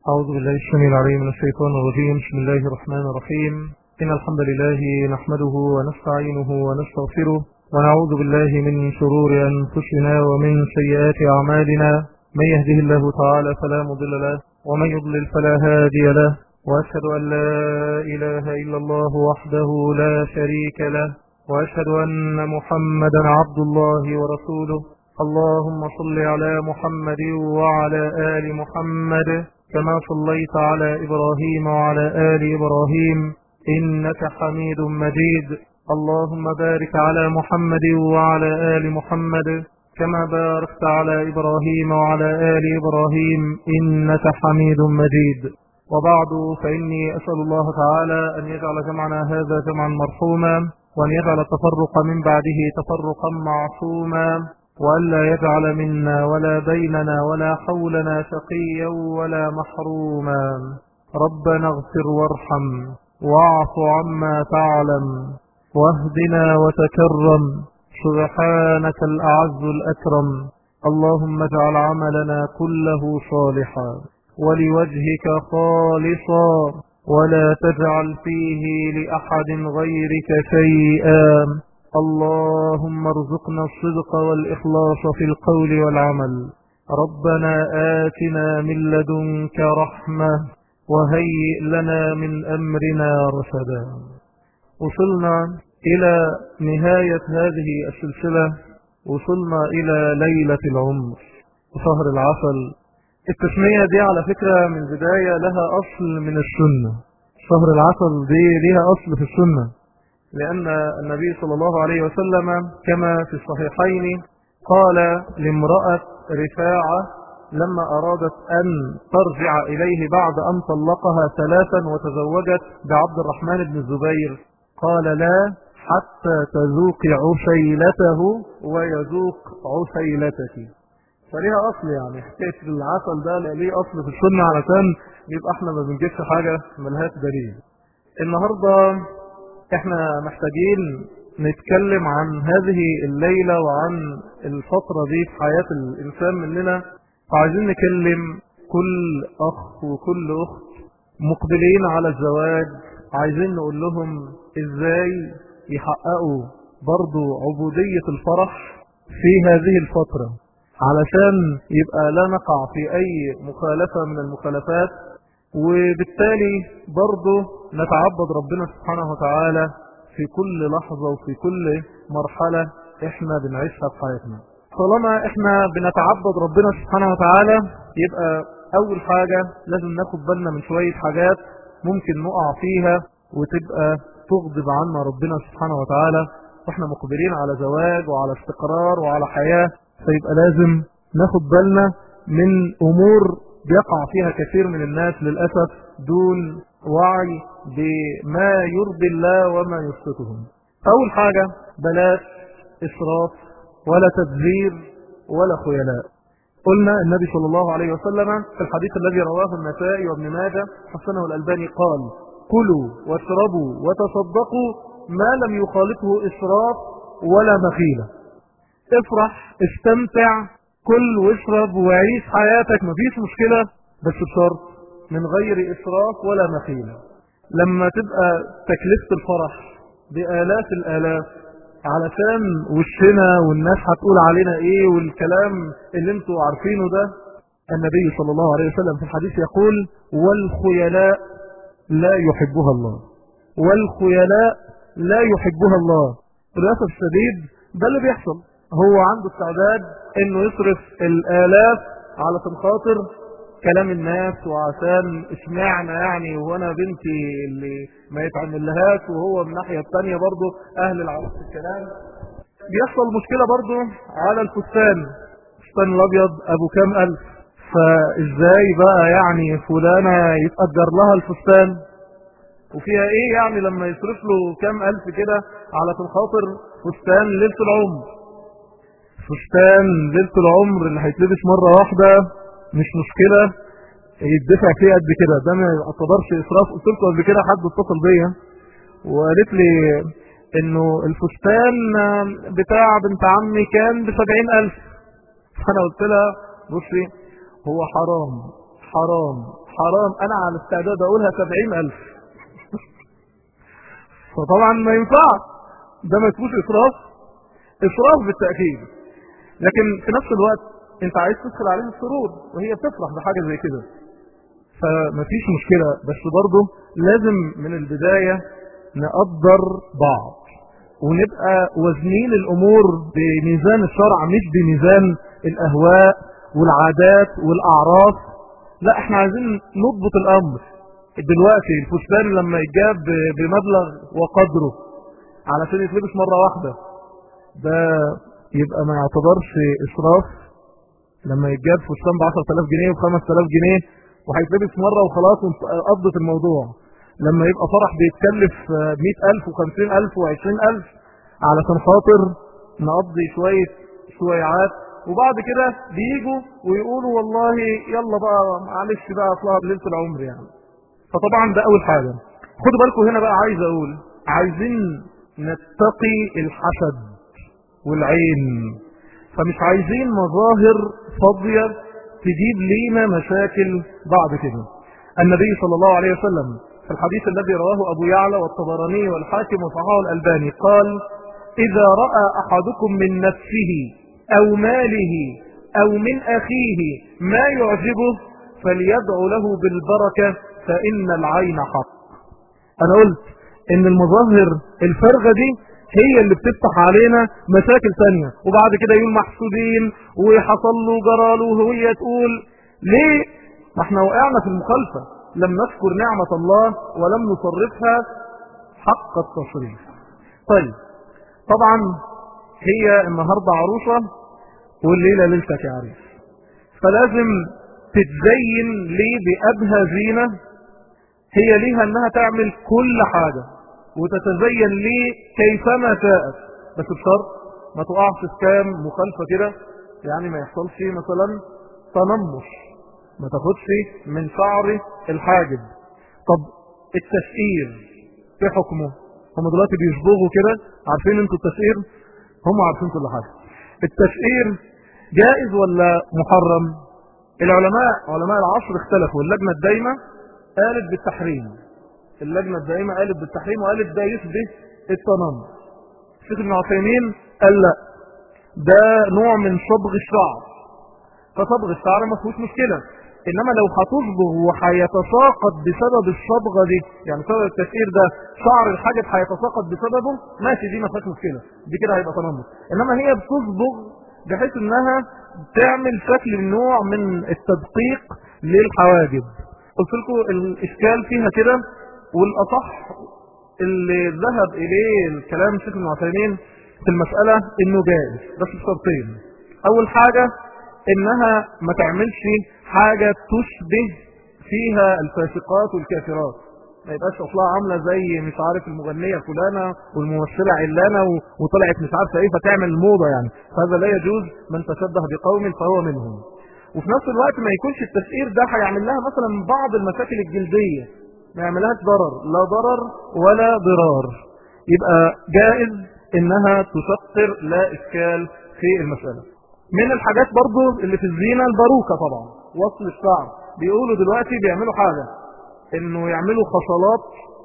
أعوذ بالله السميع العليم من الشيطان الرجيم بسم الله الرحمن الرحيم إن الحمد لله نحمده ونستعينه ونستغفره ونعوذ بالله من شرور أنفسنا ومن سيئات أعمالنا من يهده الله تعالى فلا مضل له ومن يضلل فلا هادي له وأشهد أن لا إله إلا الله وحده لا شريك له وأشهد أن محمدا عبد الله ورسوله اللهم صل على محمد وعلى آل محمد كما صليت على إبراهيم وعلى آل إبراهيم إنك حميد مجيد اللهم بارك على محمد وعلى آل محمد كما باركت على إبراهيم وعلى آل إبراهيم إنك حميد مجيد وبعد فإني أسأل الله تعالى أن يجعل جمعنا هذا جمعا مرحوما وأن يجعل التفرق من بعده تفرقا معصوما وألا يجعل منا ولا بيننا ولا حولنا شقيا ولا محروما ربنا اغفر وارحم واعف عما تعلم واهدنا وتكرم سبحانك الأعز الأكرم اللهم اجعل عملنا كله صالحا ولوجهك خالصا ولا تجعل فيه لأحد غيرك شيئا اللهم ارزقنا الصدق والإخلاص في القول والعمل ربنا آتنا من لدنك رحمة وهيئ لنا من أمرنا رشدا وصلنا إلى نهاية هذه السلسلة وصلنا إلى ليلة العمر وشهر العسل التسمية دي على فكرة من بداية لها أصل من السنة شهر العسل دي لها أصل في السنة لأن النبي صلى الله عليه وسلم كما في الصحيحين قال لامرأة رفاعة لما أرادت أن ترجع إليه بعد أن طلقها ثلاثا وتزوجت بعبد الرحمن بن الزبير قال لا حتى تذوق عسيلته ويذوق عسيلتك فليها أصل يعني حكاية العسل ده ليه أصل في السنة علشان يبقى احنا ما بنجيبش حاجة ملهاش دليل النهاردة احنا محتاجين نتكلم عن هذه الليلة وعن الفترة دي في حياة الإنسان مننا فعايزين نكلم كل أخ وكل أخت مقبلين على الزواج عايزين نقول لهم إزاي يحققوا برضو عبودية الفرح في هذه الفترة علشان يبقى لا نقع في أي مخالفة من المخالفات وبالتالي برضه نتعبد ربنا سبحانه وتعالى في كل لحظة وفي كل مرحلة احنا بنعيشها في حياتنا طالما احنا بنتعبد ربنا سبحانه وتعالى يبقى اول حاجة لازم ناخد بالنا من شوية حاجات ممكن نقع فيها وتبقى تغضب عنا ربنا سبحانه وتعالى واحنا مقبلين على زواج وعلى استقرار وعلى حياة فيبقى لازم ناخد بالنا من امور بيقع فيها كثير من الناس للأسف دون وعي بما يرضي الله وما يسقطهم أول حاجة بلاش إسراف ولا تبذير ولا خيلاء قلنا النبي صلى الله عليه وسلم في الحديث الذي رواه النسائي وابن ماجه حسنه الألباني قال كلوا واشربوا وتصدقوا ما لم يخالطه إسراف ولا مخيلة افرح استمتع كل واشرب وعيش حياتك مفيش مشكلة بس بشرط من غير إسراف ولا مخيلة لما تبقى تكلفة الفرح بآلاف الآلاف علشان وشنا والناس هتقول علينا ايه والكلام اللي انتوا عارفينه ده النبي صلى الله عليه وسلم في الحديث يقول والخيلاء لا يحبها الله والخيلاء لا يحبها الله للأسف الشديد ده اللي بيحصل هو عنده استعداد انه يصرف الالاف على خاطر كلام الناس وعشان اشمعنا يعني وانا بنتي اللي ما يتعمل لهاش وهو من الناحيه الثانيه برضه اهل العروس الكلام بيحصل مشكله برضه على الفستان الفستان الابيض ابو كام الف فازاي بقى يعني فلانه يتاجر لها الفستان وفيها ايه يعني لما يصرف له كام الف كده على خاطر فستان ليله العمر فستان ليلة العمر اللي هيتلبس مرة واحدة مش مشكلة يدفع فيه قد كده ده ما يعتبرش اسراف قلت لكم قبل كده حد اتصل بيا وقالت لي انه الفستان بتاع بنت عمي كان بسبعين الف فانا قلت لها بصي هو حرام حرام حرام انا على استعداد اقولها سبعين الف فطبعا ما ينفعش ده ما يكونش اسراف اسراف بالتأكيد لكن في نفس الوقت انت عايز تدخل عليها السرور وهي بتفرح بحاجة زي كده فمفيش مشكلة بس برضه لازم من البداية نقدر بعض ونبقى وزنين الامور بميزان الشرع مش بميزان الاهواء والعادات والاعراف لا احنا عايزين نضبط الامر دلوقتي الفستان لما يتجاب بمبلغ وقدره علشان يتلبس مرة واحدة ده يبقى ما يعتبرش اسراف لما يتجاب فستان ب 10000 جنيه و 5000 جنيه وهيتلبس مرة وخلاص قضت الموضوع لما يبقى فرح بيتكلف 100000 و50000 و20000 علشان خاطر نقضي شوية شويعات وبعد كده بيجوا ويقولوا والله يلا بقى معلش بقى اطلع ليله العمر يعني فطبعا ده اول حاجه خدوا بالكم هنا بقى عايز اقول عايزين نتقي الحسد والعين فمش عايزين مظاهر فاضيه تجيب لينا مشاكل بعد كده النبي صلى الله عليه وسلم في الحديث الذي رواه أبو يعلى والطبراني والحاكم وصححه الألباني قال إذا رأى أحدكم من نفسه أو ماله أو من أخيه ما يعجبه فليدعو له بالبركة فإن العين حق أنا قلت إن المظاهر الفرغة دي هي اللي بتفتح علينا مشاكل تانية وبعد كده يقول محسودين ويحصل له جراله وهي تقول ليه ما احنا وقعنا في المخالفة لم نذكر نعمة الله ولم نصرفها حق التصريف طيب طبعا هي النهاردة عروسة والليلة ليلتك يا عريس فلازم تتزين ليه بأبهى زينة هي ليها انها تعمل كل حاجة وتتزين ليه كيفما شاءت بس بشرط ما تقعش في كام مخالفة كده يعني ما يحصلش مثلا تنمش ما تاخدش من شعر الحاجب طب التسئير في حكمه هم دلوقتي بيصبغوا كده عارفين انتوا التسئير هم عارفين كل حاجة التسئير جائز ولا محرم العلماء علماء العصر اختلفوا اللجنة الدايمة قالت بالتحريم اللجنة الدائمة قالت بالتحريم وقالت ده يشبه التنمر الشيخ ابن عثيمين قال لا ده نوع من صبغ الشعر فصبغ الشعر ما فيهوش مشكلة انما لو هتصبغ وهيتساقط بسبب الصبغة دي يعني سبب التسئير ده شعر الحاجب هيتساقط بسببه ماشي دي ما فيهاش مشكلة دي كده هيبقى تنمر انما هي بتصبغ بحيث انها تعمل شكل نوع من التدقيق للحواجب قلت لكم الاشكال فيها كده والاصح اللي ذهب اليه الكلام الشيخ ابن عثيمين في المسألة انه جائز بس بشرطين اول حاجة انها ما تعملش حاجة تشبه فيها الفاسقات والكافرات ما يبقاش اصلها عاملة زي مش عارف المغنية فلانة والممثلة علانة وطلعت مش عارفة ايه فتعمل موضة يعني فهذا لا يجوز من تشبه بقوم فهو منهم وفي نفس الوقت ما يكونش التسئير ده هيعمل لها مثلا بعض المشاكل الجلدية ما يعملهاش ضرر لا ضرر ولا ضرار يبقى جائز انها تسقر لا اشكال في المسألة من الحاجات برضو اللي في الزينة الباروكة طبعا وصل الشعر بيقولوا دلوقتي بيعملوا حاجة انه يعملوا خصلات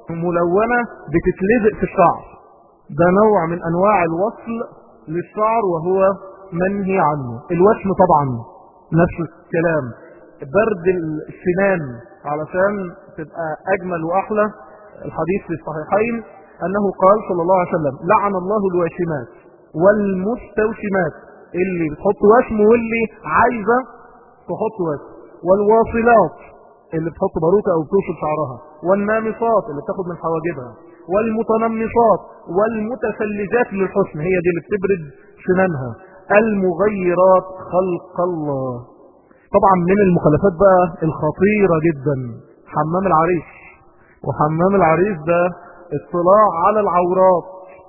ملونة بتتلزق في الشعر ده نوع من انواع الوصل للشعر وهو منهي عنه الوشم طبعا نفس الكلام برد السنان علشان تبقى اجمل واحلى الحديث في الصحيحين انه قال صلى الله عليه وسلم لعن الله الواشمات والمستوشمات اللي بتحط وشم واللي عايزة تحط وشم والواصلات اللي بتحط باروكة او بتوصل شعرها والنامصات اللي بتاخد من حواجبها والمتنمصات والمتفلجات للحسن هي دي اللي بتبرد سنانها المغيرات خلق الله طبعا من المخالفات بقى الخطيرة جدا حمام العريس وحمام العريس ده اطلاع على العورات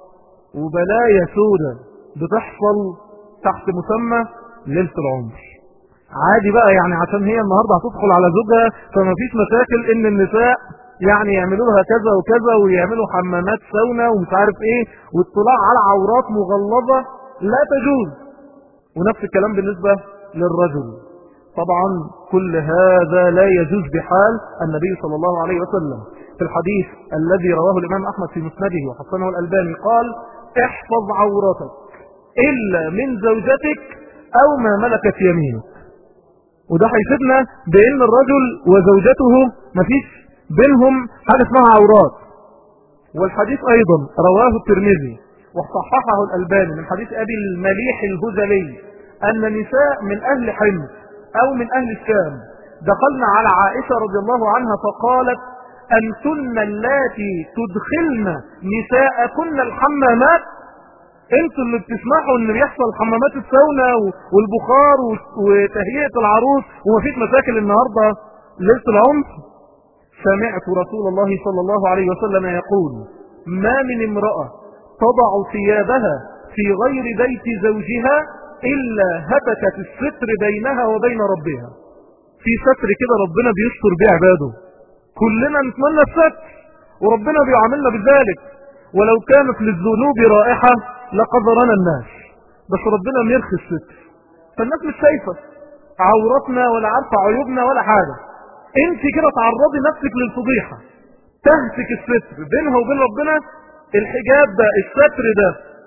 وبلايا سودة بتحصل تحت مسمى ليلة العمر عادي بقى يعني عشان هي النهاردة هتدخل على زوجها فما فيش مشاكل ان النساء يعني يعملوا لها كذا وكذا ويعملوا حمامات سونا ومش عارف ايه واطلاع على عورات مغلظة لا تجوز ونفس الكلام بالنسبة للرجل طبعا كل هذا لا يجوز بحال النبي صلى الله عليه وسلم في الحديث الذي رواه الإمام أحمد في مسنده وحسنه الألباني قال احفظ عورتك إلا من زوجتك أو ما ملكت يمينك وده هيفيدنا بأن الرجل وزوجته مفيش بينهم حاجة اسمها عورات والحديث أيضا رواه الترمذي وصححه الألباني من حديث أبي المليح الهزلي أن نساء من أهل حمص أو من أهل الشام دخلنا على عائشة رضي الله عنها فقالت أنتن اللاتي تدخلن نساءكن الحمامات انتوا اللي بتسمحوا ان بيحصل حمامات الساونا والبخار وتهيئة العروس ومفيش مشاكل النهاردة ليلة العمر سمعت رسول الله صلى الله عليه وسلم يقول ما من امرأة تضع ثيابها في غير بيت زوجها إلا هتكت الستر بينها وبين ربها في ستر كده ربنا بيستر بيه عباده كلنا نتمنى الستر وربنا بيعاملنا بذلك ولو كانت للذنوب رائحة لقدرنا الناس بس ربنا بيرخي الستر فالناس مش شايفة عورتنا ولا عارفة عيوبنا ولا حاجة انت كده تعرضي نفسك للفضيحة تهتك الستر بينها وبين ربنا الحجاب ده الستر ده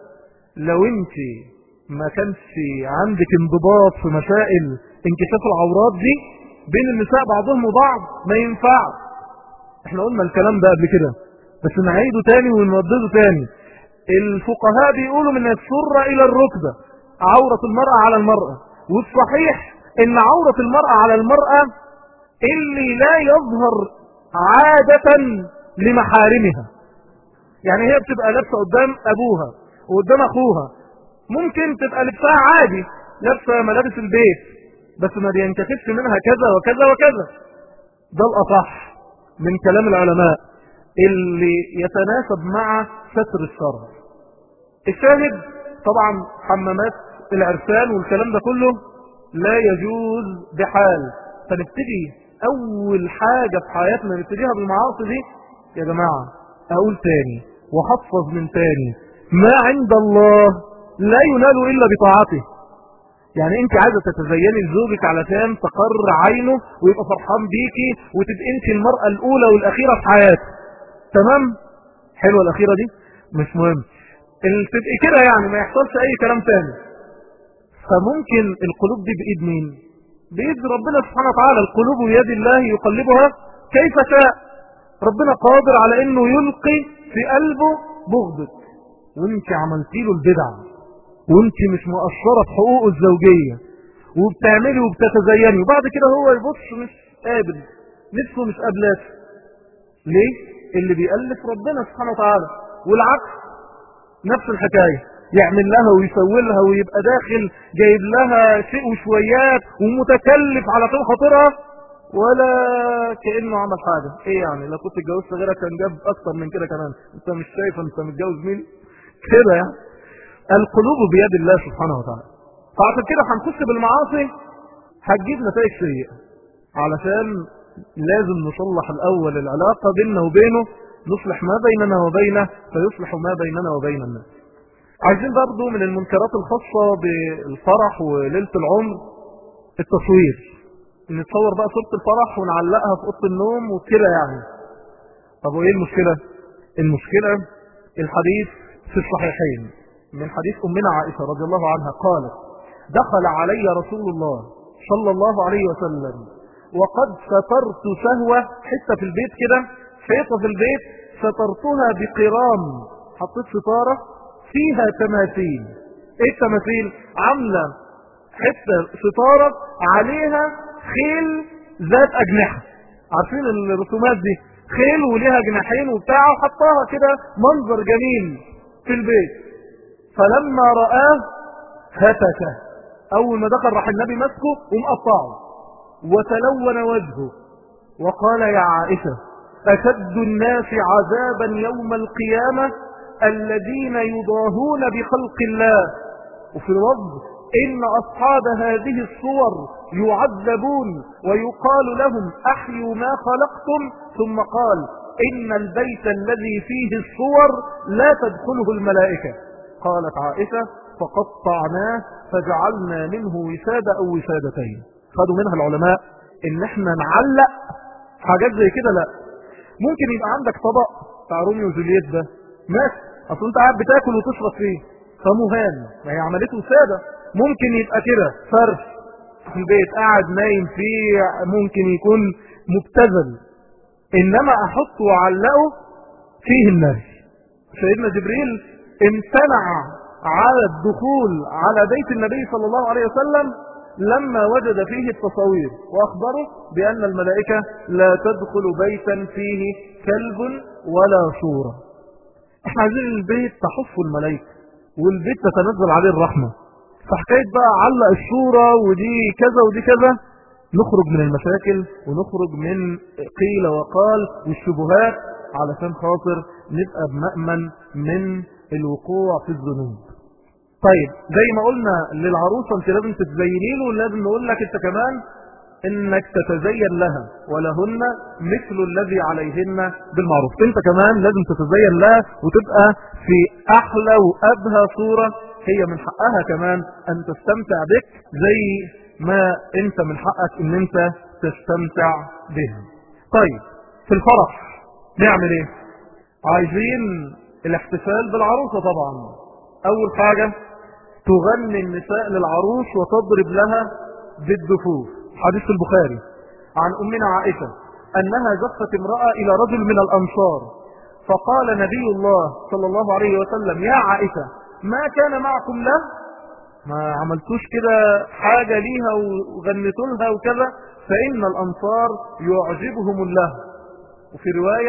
لو انت ما كانش عندك انضباط في مسائل انكشاف العورات دي بين النساء بعضهم وبعض ما ينفعش احنا قلنا الكلام ده قبل كده بس نعيده تاني ونردده تاني الفقهاء بيقولوا من السرة الى الركبة عورة المرأة على المرأة والصحيح ان عورة المرأة على المرأة اللي لا يظهر عادة لمحارمها يعني هي بتبقى لابسة قدام ابوها وقدام اخوها ممكن تبقى لبسها عادي لابسة ملابس البيت بس ما بينكشفش منها كذا وكذا وكذا ده الاصح من كلام العلماء اللي يتناسب مع ستر الشرع الشاهد طبعا حمامات العرسان والكلام ده كله لا يجوز بحال فنبتدي اول حاجة في حياتنا نبتديها بالمعاصي دي يا جماعة اقول تاني وحفظ من تاني ما عند الله لا ينال الا بطاعته يعني انت عايزة تتزيني لزوجك علشان تقر عينه ويبقى فرحان بيكي وتبقى انت المرأة الاولى والاخيرة في حياته تمام حلوة الاخيرة دي مش مهم تبقى كده يعني ما يحصلش اي كلام تاني فممكن القلوب دي بايد مين بايد ربنا سبحانه وتعالى القلوب بيد الله يقلبها كيف شاء ربنا قادر على انه يلقي في قلبه بغضك وانت عملتي له البدع وانت مش مقصرة في حقوقه الزوجية وبتعملي وبتتزيني وبعد كده هو يبص مش قابل نفسه مش قابلات ليه اللي بيألف ربنا سبحانه وتعالى والعكس نفس الحكاية يعمل لها ويسوي لها ويبقى داخل جايب لها شيء وشويات ومتكلف على طول خاطرها ولا كأنه عمل حاجة ايه يعني لو كنت اتجوزت غيرك كان جاب اكتر من كده كمان انت مش شايف انت متجوز مين كده يعني القلوب بيد الله سبحانه وتعالى فعشان كده هنخش بالمعاصي هتجيب نتائج سيئة علشان لازم نصلح الاول العلاقة بيننا وبينه نصلح ما بيننا وبينه فيصلح ما بيننا وبين الناس عايزين برضو من المنكرات الخاصة بالفرح وليلة العمر التصوير نتصور بقى صورة الفرح ونعلقها في اوضه النوم وكده يعني طب وايه المشكلة المشكلة الحديث في الصحيحين من حديث أمنا عائشة رضي الله عنها قالت دخل علي رسول الله صلى الله عليه وسلم وقد سترت سهوة حتة في البيت كده حيطة في البيت سترتها بقرام حطيت ستارة فيها تماثيل ايه التماثيل عاملة حتة ستارة عليها خيل ذات اجنحة عارفين الرسومات دي خيل وليها جناحين وبتاع وحطاها كده منظر جميل في البيت فلما رآه هتكه اول ما دخل راح النبي مسكه ومقطعه وتلون وجهه وقال يا عائشة أشد الناس عذابا يوم القيامة الذين يضاهون بخلق الله وفي الوضع إن أصحاب هذه الصور يعذبون ويقال لهم أحيوا ما خلقتم ثم قال إن البيت الذي فيه الصور لا تدخله الملائكة قالت عائشة فقطعناه فجعلنا منه وسادة أو وسادتين خدوا منها العلماء ان احنا نعلق حاجات زي كده لا ممكن يبقى عندك طبق بتاع روميو وجولييت ده ماشي اصل انت قاعد بتاكل وتشرب فيه فمهان ما هي عملته ساده ممكن يبقى كده فرش في البيت قاعد نايم فيه ممكن يكون مبتذل انما احطه وعلقه فيه الناس سيدنا جبريل امتنع على الدخول على بيت النبي صلى الله عليه وسلم لما وجد فيه التصاوير واخبره بان الملائكة لا تدخل بيتا فيه كلب ولا صورة احنا عايزين البيت تحف الملائكة والبيت تتنزل عليه الرحمة فحكاية بقى علق الصورة ودي كذا ودي كذا نخرج من المشاكل ونخرج من قيل وقال والشبهات علشان خاطر نبقى بمأمن من الوقوع في الذنوب طيب زي ما قلنا للعروسة انت لازم تتزيني له ولازم نقول لك انت كمان انك تتزين لها ولهن مثل الذي عليهن بالمعروف انت كمان لازم تتزين لها وتبقى في احلى وابهى صورة هي من حقها كمان ان تستمتع بك زي ما انت من حقك ان انت تستمتع بها طيب في الفرح نعمل ايه عايزين الاحتفال بالعروسة طبعا اول حاجة تغني النساء للعروس وتضرب لها بالدفوف حديث البخاري عن أمنا عائشة أنها زفت امرأة إلى رجل من الأنصار فقال نبي الله صلى الله عليه وسلم يا عائشة ما كان معكم له ما عملتوش كده حاجة ليها وغنتوا لها وكذا فإن الأنصار يعجبهم الله وفي رواية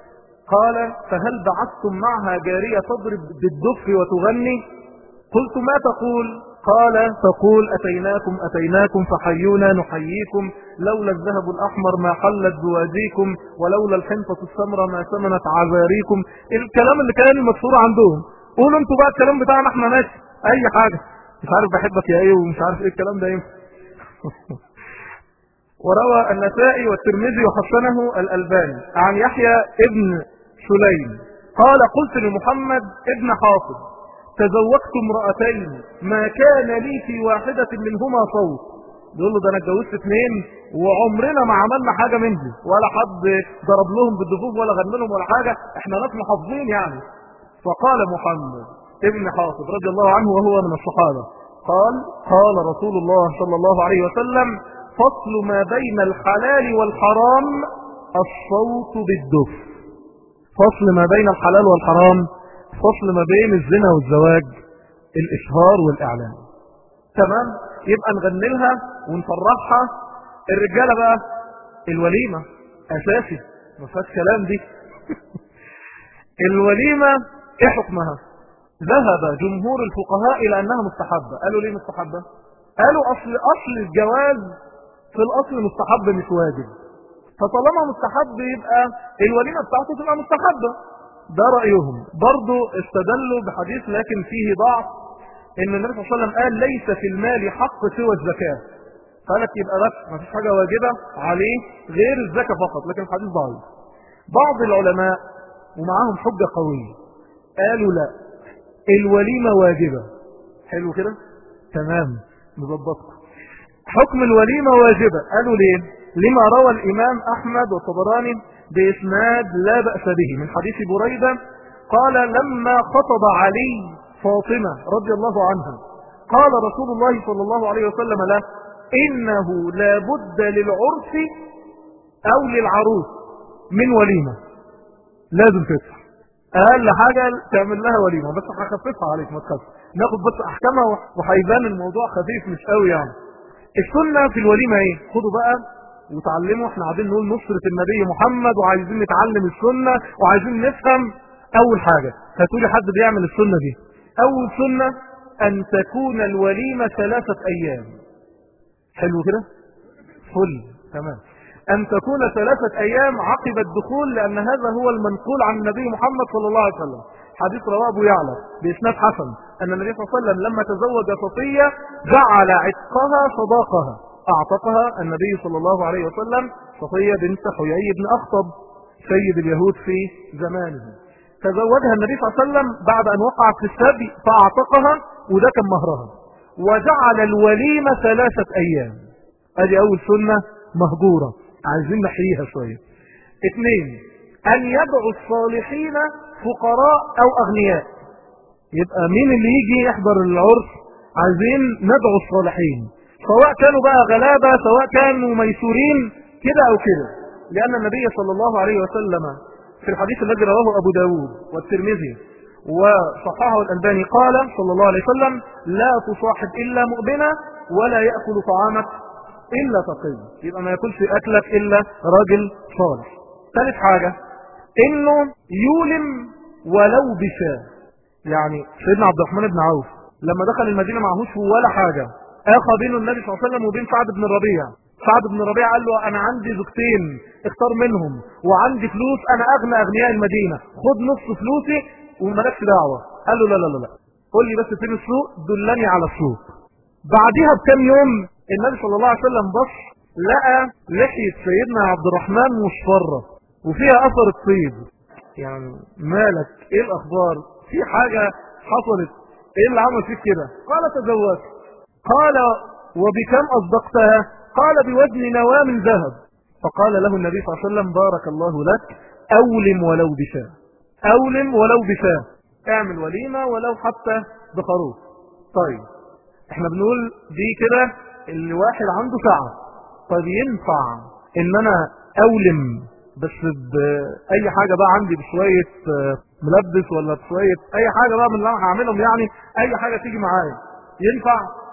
قال فهل بعثتم معها جارية تضرب بالدف وتغني قلت ما تقول قال تقول أتيناكم أتيناكم فحيونا نحييكم لولا الذهب الأحمر ما حلت بواديكم ولولا الحنطة السمراء ما سمنت عذاريكم الكلام اللي كان المشهور عندهم قولوا انتوا بقى الكلام بتاعنا احنا ماشي اي حاجة مش عارف بحبك يا ايه ومش عارف ايه الكلام ده ايه وروى النسائي والترمذي وحسنه الألباني عن يحيى ابن سليم قال قلت لمحمد ابن حافظ تزوجت امرأتين ما كان لي في واحدة منهما صوت بيقول له ده انا اتجوزت اثنين وعمرنا ما عملنا حاجة من دي ولا حد ضرب لهم بالدفوف ولا غنى لهم ولا حاجة احنا ناس محافظين يعني فقال محمد ابن حافظ رضي الله عنه وهو من الصحابة قال قال رسول الله صلى الله عليه وسلم فصل ما بين الحلال والحرام الصوت بالدف فصل ما بين الحلال والحرام فصل ما بين الزنا والزواج الإشهار والإعلان تمام يبقى نغني لها ونفرحها الرجالة بقى الوليمة أساسي ما فيهاش كلام دي الوليمة ايه حكمها ذهب جمهور الفقهاء إلى أنها مستحبة قالوا ليه مستحبة قالوا أصل أصل الجواز في الأصل مستحب مش واجب فطالما مستحب يبقى الوليمة بتاعته تبقى مستحبة ده رأيهم برضو استدلوا بحديث لكن فيه ضعف ان النبي صلى الله عليه وسلم قال ليس في المال حق سوى الزكاة قالت يبقى بس ما فيش حاجة واجبة عليه غير الزكاة فقط لكن الحديث ضعيف بعض العلماء ومعاهم حجة قوية قالوا لا الوليمة واجبة حلو كده تمام نظبطكم حكم الوليمة واجبة قالوا ليه لما روى الإمام أحمد والطبراني بإسناد لا بأس به من حديث بريدة قال لما خطب علي فاطمة رضي الله عنها قال رسول الله صلى الله عليه وسلم له إنه لا بد للعرس أو للعروس من وليمة لازم تدفع أقل حاجة تعمل لها وليمة بس هخففها عليك ما تخافش ناخد بس أحكامها وهيبان الموضوع خفيف مش قوي يعني السنة في الوليمة ايه خدوا بقى وتعلموا احنا قاعدين نقول نصرة النبي محمد وعايزين نتعلم السنة وعايزين نفهم اول حاجة هتقولي حد بيعمل السنة دي اول سنة ان تكون الوليمة ثلاثة ايام حلو كده فل تمام ان تكون ثلاثة ايام عقب الدخول لان هذا هو المنقول عن النبي محمد صلى الله عليه وسلم حديث رواه ابو يعلى باسناد حسن ان النبي صلى الله عليه وسلم لما تزوج صفية جعل عتقها صداقها اعتقها النبي صلى الله عليه وسلم صفية بنت حيي بن اخطب سيد اليهود في زمانه تزوجها النبي صلى الله عليه وسلم بعد ان وقعت في السبي فاعتقها وده كان مهرها وجعل الوليمة ثلاثة ايام ادي اول سنة مهجورة عايزين نحييها شوية اثنين ان يدعو الصالحين فقراء او اغنياء يبقى مين اللي يجي يحضر العرس عايزين ندعو الصالحين سواء كانوا بقى غلابة سواء كانوا ميسورين كده او كده لان النبي صلى الله عليه وسلم في الحديث الذي رواه ابو داود والترمذي وصححه الألباني قال صلى الله عليه وسلم لا تصاحب إلا مؤمنة ولا يأكل طعامك إلا تقي يبقى ما يأكلش أكلك إلا راجل صالح ثالث حاجة إنه يولم ولو بشاء يعني سيدنا عبد الرحمن بن عوف لما دخل المدينة معهوش ولا حاجة اخى بينه النبي صلى الله عليه وسلم وبين سعد بن الربيع سعد بن الربيع قال له انا عندي زوجتين اختار منهم وعندي فلوس انا اغنى اغنياء المدينة خد نص فلوسي ومالكش دعوة قال له لا لا لا لا قول لي بس فين السوق دلني على السوق بعدها بكم يوم النبي صلى الله عليه وسلم بص لقى لحية سيدنا عبد الرحمن مصفرة وفيها اثر الطيب يعني مالك ايه الاخبار في حاجة حصلت ايه اللي عمل فيك كده قال تزوجت قال وبكم اصدقتها قال بوزن نواه من ذهب فقال له النبي صلى الله عليه وسلم بارك الله لك اولم ولو بشاه اولم ولو بشاه اعمل وليمة ولو حتى بخروف طيب احنا بنقول دي كده اللي واحد عنده ساعة طيب ينفع ان انا اولم بس باي حاجة بقى عندي بشوية ملبس ولا بشوية اي حاجة بقى من اللي انا هعملهم يعني اي حاجة تيجي معايا ينفع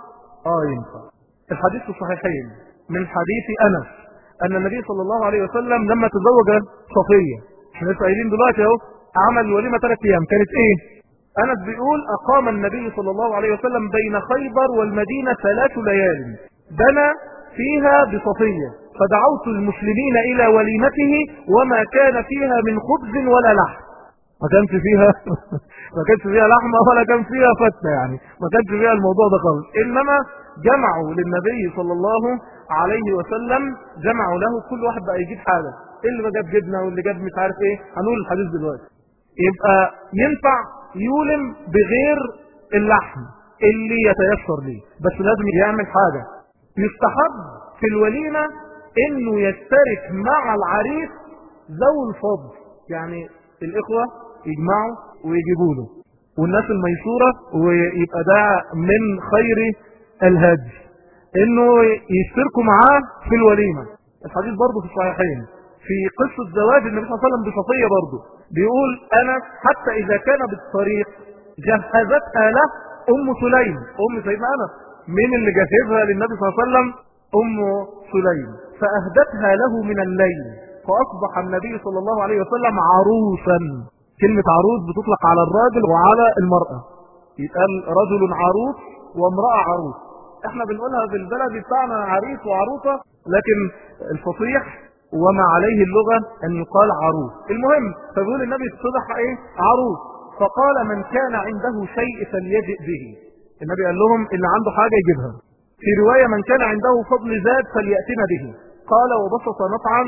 اه ينفع الحديث في الصحيحين من حديث انس ان النبي صلى الله عليه وسلم لما تزوج صفية احنا لسه قايلين دلوقتي اهو عمل وليمة ثلاث ايام كانت ايه انس بيقول اقام النبي صلى الله عليه وسلم بين خيبر والمدينة ثلاث ليال بنى فيها بصفية فدعوت المسلمين الى وليمته وما كان فيها من خبز ولا لحم ما كانش فيها ما كانش فيها لحمة ولا كان فيها فتة يعني ما كانش فيها الموضوع ده خالص انما جمعوا للنبي صلى الله عليه وسلم جمعوا له كل واحد بقى يجيب حاجة اللي ما جاب جبنة واللي جاب مش عارف ايه هنقول الحديث دلوقتي يبقى ينفع يولم بغير اللحم اللي يتيسر ليه بس لازم يعمل حاجة يستحب في الوليمة انه يشترك مع العريس ذو الفضل يعني الاخوة يجمعوا ويجيبوا له والناس الميسورة ويبقى ده من خير الهدي انه يشتركوا معاه في الوليمة الحديث برضه في الصحيحين في قصة زواج النبي صلى الله عليه وسلم بصفية برضه بيقول انا حتى اذا كان بالطريق جهزتها له ام سليم ام سيدنا انس مين اللي جهزها للنبي صلى الله عليه وسلم ام سليم فاهدتها له من الليل فاصبح النبي صلى الله عليه وسلم عروسا كلمة عروس بتطلق على الراجل وعلى المرأة يتقال رجل عروس وامرأة عروس احنا بنقولها بالبلد بتاعنا عريس وعروسة لكن الفصيح وما عليه اللغة ان يقال عروس المهم فبيقول النبي اتصبح ايه عروس فقال من كان عنده شيء فليجئ به النبي قال لهم اللي عنده حاجة يجيبها في رواية من كان عنده فضل زاد فليأتنا به قال وبسط نطعا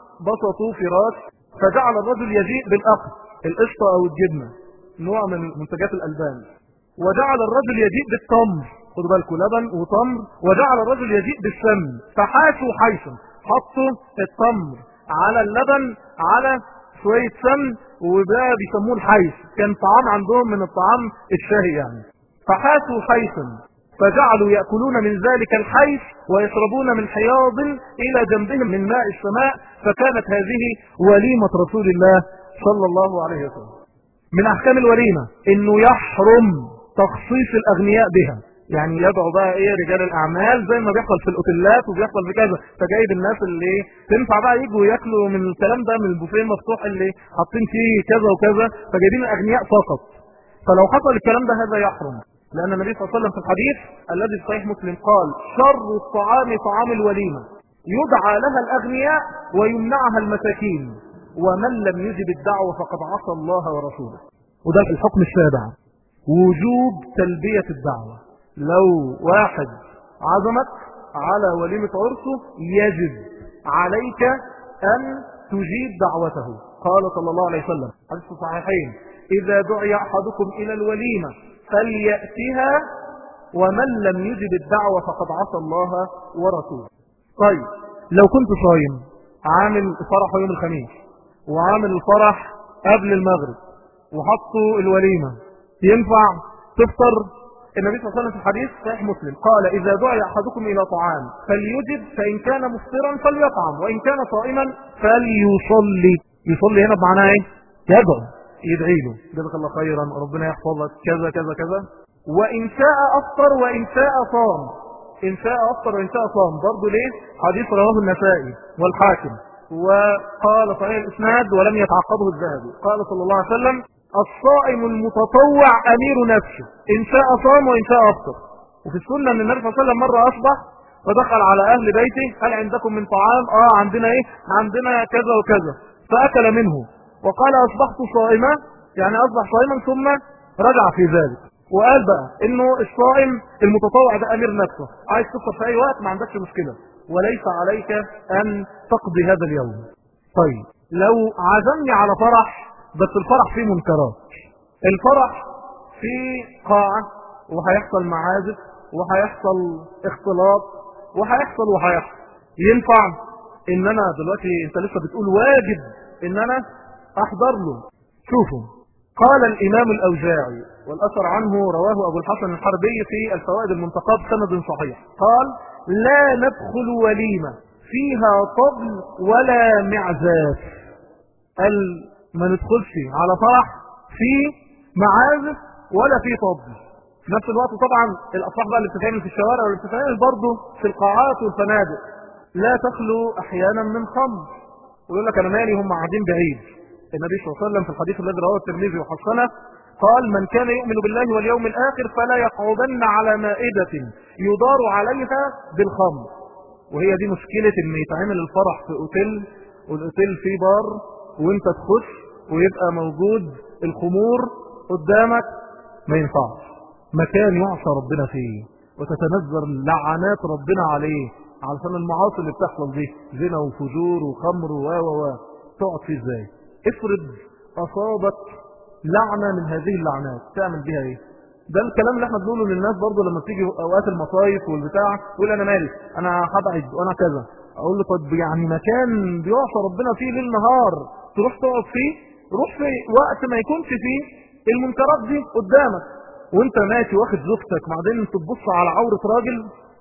بسطوا فراش فجعل الرجل يجيء بالأخذ القشطة او الجبنة نوع من منتجات الألبان وجعل الرجل يجيء بالتمر خدوا بالكم لبن وتمر وجعل الرجل يجيء بالسمن فحاشوا حيثا حطوا التمر على اللبن على شوية سمن وده بيسموه الحيث كان طعام عندهم من الطعام الشاهي يعني فحاسوا حيثا فجعلوا يأكلون من ذلك الحيث ويشربون من حياض إلى جنبهم من ماء السماء فكانت هذه وليمة رسول الله صلى الله عليه وسلم من أحكام الوليمة إنه يحرم تخصيص الأغنياء بها يعني يدعو بقى ايه رجال الاعمال زي ما بيحصل في الاوتيلات وبيحصل في كذا فجايب الناس اللي تنفع بقى يجوا ياكلوا من الكلام ده من البوفيه المفتوح اللي حاطين فيه كذا وكذا فجايبين الاغنياء فقط فلو حصل الكلام ده هذا يحرم لان النبي صلى الله عليه وسلم في الحديث الذي في صحيح مسلم قال شر الطعام طعام الوليمه يدعى لها الاغنياء ويمنعها المساكين ومن لم يجب الدعوه فقد عصى الله ورسوله وده الحكم السابع وجوب تلبيه الدعوه لو واحد عزمك على وليمة عرسه يجب عليك أن تجيب دعوته قال صلى الله عليه وسلم حديث الصحيحين إذا دعي أحدكم إلى الوليمة فليأتها ومن لم يجب الدعوة فقد عصى الله ورسوله طيب لو كنت صايم عامل فرح يوم الخميس وعامل الفرح قبل المغرب وحطوا الوليمة ينفع تفطر النبي صلى الله عليه وسلم في الحديث صحيح مسلم قال إذا دعي أحدكم إلى طعام فليجب فإن كان مفطرا فليطعم وإن كان صائما فليصلي يصلي هنا بمعنى ايه يدعو يدعي له جزاك الله خيرا ربنا يحفظك كذا كذا كذا وإن شاء أفطر وإن شاء صام إن شاء أفطر وإن شاء صام برضه ليه حديث رواه النسائي والحاكم وقال صحيح الإسناد ولم يتعقبه الذهبي قال صلى الله عليه وسلم الصائم المتطوع أمير نفسه إن شاء صام وإن شاء أفطر وفي السنة أن النبي صلى الله عليه وسلم مرة أصبح فدخل على أهل بيته هل عندكم من طعام آه عندنا إيه عندنا كذا وكذا فأكل منه وقال أصبحت صائما يعني أصبح صائما ثم رجع في ذلك وقال بقى انه الصائم المتطوع ده امير نفسه عايز تفطر في اي وقت ما عندكش مشكلة وليس عليك ان تقضي هذا اليوم طيب لو عزمني على فرح بس الفرح فيه منكرات الفرح في قاعة وهيحصل معازف وهيحصل اختلاط وهيحصل وهيحصل ينفع ان انا دلوقتي انت لسه بتقول واجب ان انا احضر له شوفوا قال الامام الاوزاعي والاثر عنه رواه ابو الحسن الحربي في الفوائد المنتقاه بسند صحيح قال لا ندخل وليمه فيها طبل ولا معزاف قال ما ندخلش على فرح في معازف ولا في طبل في نفس الوقت طبعا الافراح بقى اللي بتتعمل في الشوارع واللي بتتعمل برضه في القاعات والفنادق لا تخلو احيانا من خمر ويقول لك انا مالي هم قاعدين بعيد النبي صلى الله عليه وسلم في الحديث الذي رواه الترمذي وحسنه قال من كان يؤمن بالله واليوم الاخر فلا يقعدن على مائده يدار عليها بالخمر وهي دي مشكله ان يتعمل الفرح في اوتيل والاوتيل فيه بار وانت تخش ويبقى موجود الخمور قدامك ما ينفعش مكان يعصى ربنا فيه وتتنزل لعنات ربنا عليه علشان المعاصي اللي بتحصل دي زنا وفجور وخمر و و و تقعد فيه ازاي افرض اصابت لعنة من هذه اللعنات تعمل بيها ايه ده الكلام اللي احنا بنقوله للناس برضه لما تيجي اوقات المصايف والبتاع يقول انا مالي انا هبعد وانا كذا اقول له طب يعني مكان بيعصى ربنا فيه ليل نهار تروح تقعد فيه روح في وقت ما يكونش فيه المنكرات دي قدامك وانت ماشي واخد زوجتك بعدين تبص على عورة راجل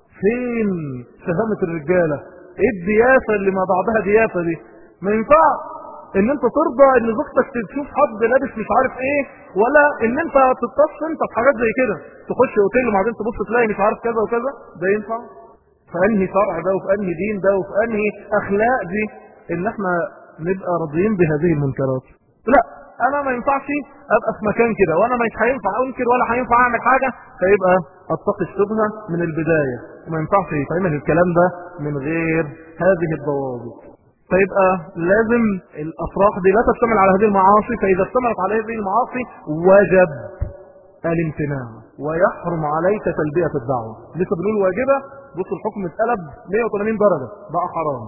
فين شهامة الرجالة ايه الديافة اللي ما بعدها ديافة دي ما ينفعش ان انت ترضى ان زوجتك تشوف حد لابس مش عارف ايه ولا ان انت تتص انت في حاجات زي كده تخش اوتيل وبعدين تبص تلاقي مش عارف كذا وكذا ده ينفع فانهي شرع ده وفي انهي دين ده وفي انهي اخلاق دي ان احنا نبقى راضيين بهذه المنكرات لا انا ما ينفعش ابقى في مكان كده وانا مش هينفع انكر ولا هينفع اعمل حاجه فيبقى اتقي الشبهه من البدايه وما ينفعش يتعمل الكلام ده من غير هذه الضوابط فيبقى لازم الافراح دي لا تشتمل على هذه المعاصي فاذا اشتملت على هذه المعاصي وجب الامتناع ويحرم عليك تلبيه الدعوه لسه بنقول واجبه بص الحكم اتقلب 180 درجه بقى حرام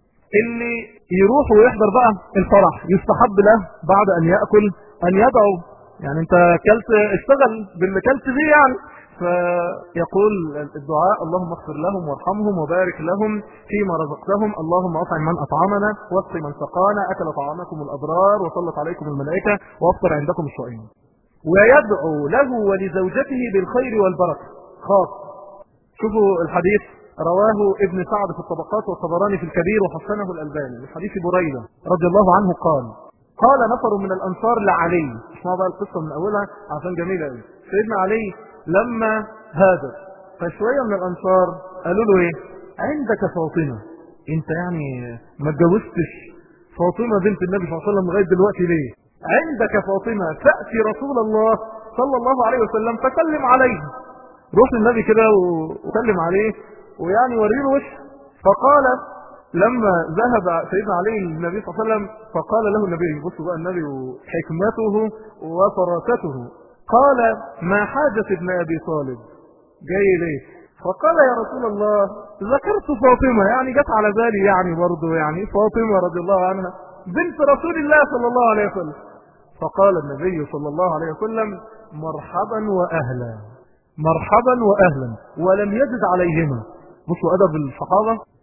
اللي يروح ويحضر بقى الفرح يستحب له بعد ان يأكل ان يدعو يعني انت كلت اشتغل باللي كلت فيه يعني فيقول الدعاء اللهم اغفر لهم وارحمهم وبارك لهم فيما رزقتهم اللهم اطعم من اطعمنا واسق من سقانا اكل طعامكم الابرار وصلت عليكم الملائكه وافطر عندكم الصائمين ويدعو له ولزوجته بالخير والبركه خاص شوفوا الحديث رواه ابن سعد في الطبقات والطبراني في الكبير وحسنه الألباني من حديث بريدة رضي الله عنه قال قال نفر من الأنصار لعلي اسمعوا بقى القصة من أولها عشان جميلة قوي سيدنا علي لما هاجر فشوية من الأنصار قالوا له ايه عندك فاطمة انت يعني ما اتجوزتش فاطمة بنت النبي صلى الله عليه وسلم لغاية دلوقتي ليه عندك فاطمة تأتي رسول الله صلى الله عليه وسلم فسلم عليه روح للنبي كده وسلم عليه ويعني وريله وش فقال لما ذهب سيدنا علي النبي صلى الله عليه وسلم فقال له النبي بصوا بقى النبي وحكمته وفراسته قال ما حاجة ابن أبي طالب جاي ليه فقال يا رسول الله ذكرت فاطمة يعني جت على بالي يعني برضه يعني فاطمة رضي الله عنها بنت رسول الله صلى الله عليه وسلم فقال النبي صلى الله عليه وسلم مرحبا وأهلا مرحبا وأهلا ولم يزد عليهما بصوا أدب الصحابة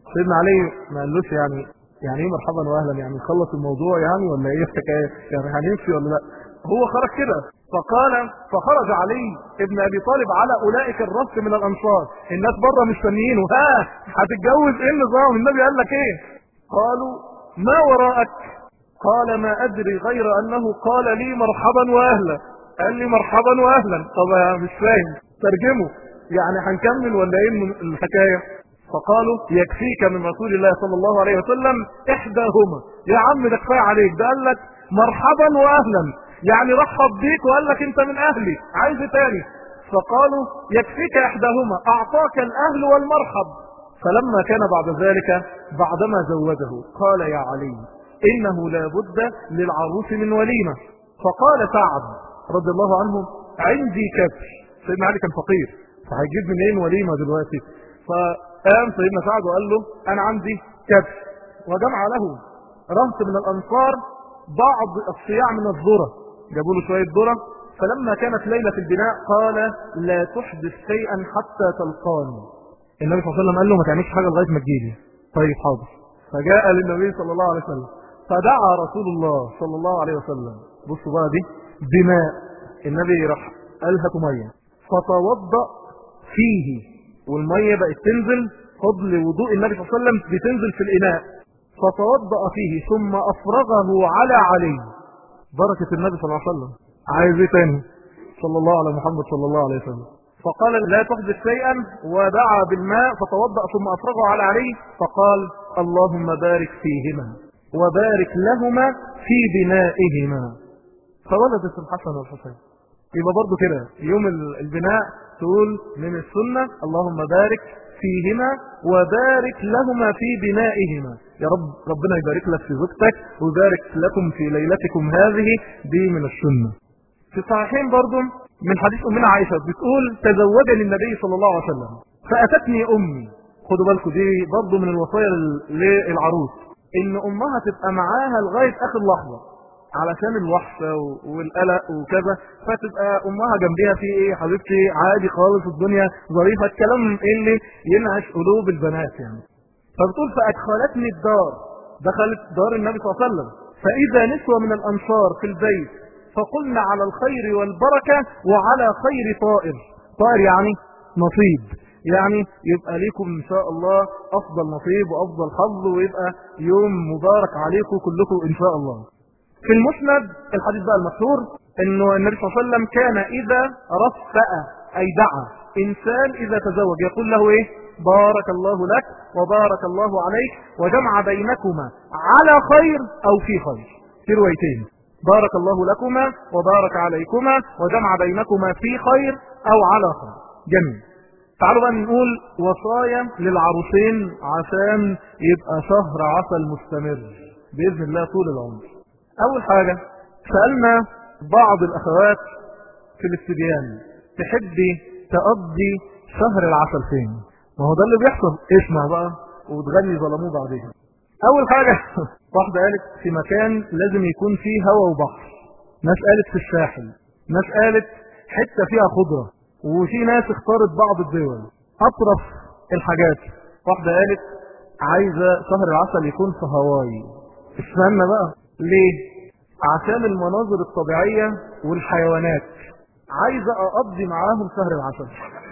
سيدنا علي ما قالوش يعني يعني ايه مرحبا واهلا يعني نخلص الموضوع يعني ولا ايه الحكايه يعني هنمشي ولا لا هو خرج كده فقال فخرج علي ابن ابي طالب على اولئك الرص من الانصار الناس بره مستنيينه ها هتتجوز ايه النظام النبي قال لك ايه قالوا ما وراءك قال ما ادري غير انه قال لي مرحبا واهلا قال لي مرحبا واهلا طب مش فاهم ترجمه يعني هنكمل ولا ايه الحكايه فقالوا يكفيك من رسول الله صلى الله عليه وسلم احداهما يا عم ده كفايه عليك ده قال لك مرحبا واهلا يعني رحب بيك وقال لك انت من اهلي عايز تاني فقالوا يكفيك احداهما اعطاك الاهل والمرحب فلما كان بعد ذلك بعدما زوجه قال يا علي انه لا بد للعروس من وليمه فقال سعد رضي الله عنه عندي كبش سيدنا علي كان فقير فهيجيب منين وليمه دلوقتي فقام سيدنا سعد وقال له انا عندي كبش وجمع له رهط من الانصار بعض الصياع من الذره جابوا له شويه ذره فلما كانت ليله البناء قال لا تحدث شيئا حتى تلقاني النبي صلى الله عليه وسلم قال له ما تعملش حاجه لغايه ما تجيلي طيب حاضر فجاء للنبي صلى الله عليه وسلم فدعا رسول الله صلى الله عليه وسلم بصوا بقى دي بماء النبي راح قالها ميه فتوضأ فيه والمية بقت تنزل فضل وضوء النبي صلى الله عليه وسلم بتنزل في الإناء فتوضأ فيه ثم أفرغه على علي بركة النبي صلى الله عليه وسلم عايز ايه تاني صلى الله على محمد صلى الله عليه وسلم فقال لا تحدث شيئا ودعا بالماء فتوضأ ثم أفرغه على علي فقال اللهم بارك فيهما وبارك لهما في بنائهما فولدت الحسن والحسين يبقى برضه كده يوم البناء تقول من السنة اللهم بارك فيهما وبارك لهما في بنائهما يا رب ربنا يبارك لك في زوجتك ويبارك لكم في ليلتكم هذه دي من السنة في الصحيحين برضه من حديث أمنا عائشة بتقول تزوجني النبي صلى الله عليه وسلم فأتتني أمي خدوا بالكم دي برضه من الوصايا للعروس إن أمها تبقى معاها لغاية آخر لحظة علشان الوحشة والقلق وكذا فتبقى امها جنبيها في ايه حبيبتي عادي خالص الدنيا ظريفة الكلام اللي ينعش قلوب البنات يعني فبتقول فادخلتني الدار دخلت دار النبي صلى الله عليه وسلم فاذا نسوة من الانصار في البيت فقلنا على الخير والبركة وعلى خير طائر طائر يعني نصيب يعني يبقى ليكم ان شاء الله افضل نصيب وافضل حظ ويبقى يوم مبارك عليكم كلكم ان شاء الله في المسند الحديث بقى المشهور انه النبي صلى الله عليه وسلم كان اذا رفأ اي دعا انسان اذا تزوج يقول له ايه بارك الله لك وبارك الله عليك وجمع بينكما على خير او في خير في روايتين بارك الله لكما وبارك عليكما وجمع بينكما في خير او على خير جميل تعالوا بقى نقول وصايا للعروسين عشان يبقى شهر عسل مستمر بإذن الله طول العمر أول حاجة سألنا بعض الأخوات في الاستبيان تحبي تقضي شهر العسل فين ما هو ده اللي بيحصل اسمع بقى وتغني ظلموه بعدين أول حاجة واحدة قالت في مكان لازم يكون فيه هواء وبحر ناس قالت في الساحل ناس قالت حتة فيها خضرة وفي ناس اختارت بعض الدول أطرف الحاجات واحدة قالت عايزة شهر العسل يكون في هواي استنى بقى ليه عشان المناظر الطبيعية والحيوانات عايزة اقضي معاهم شهر العسل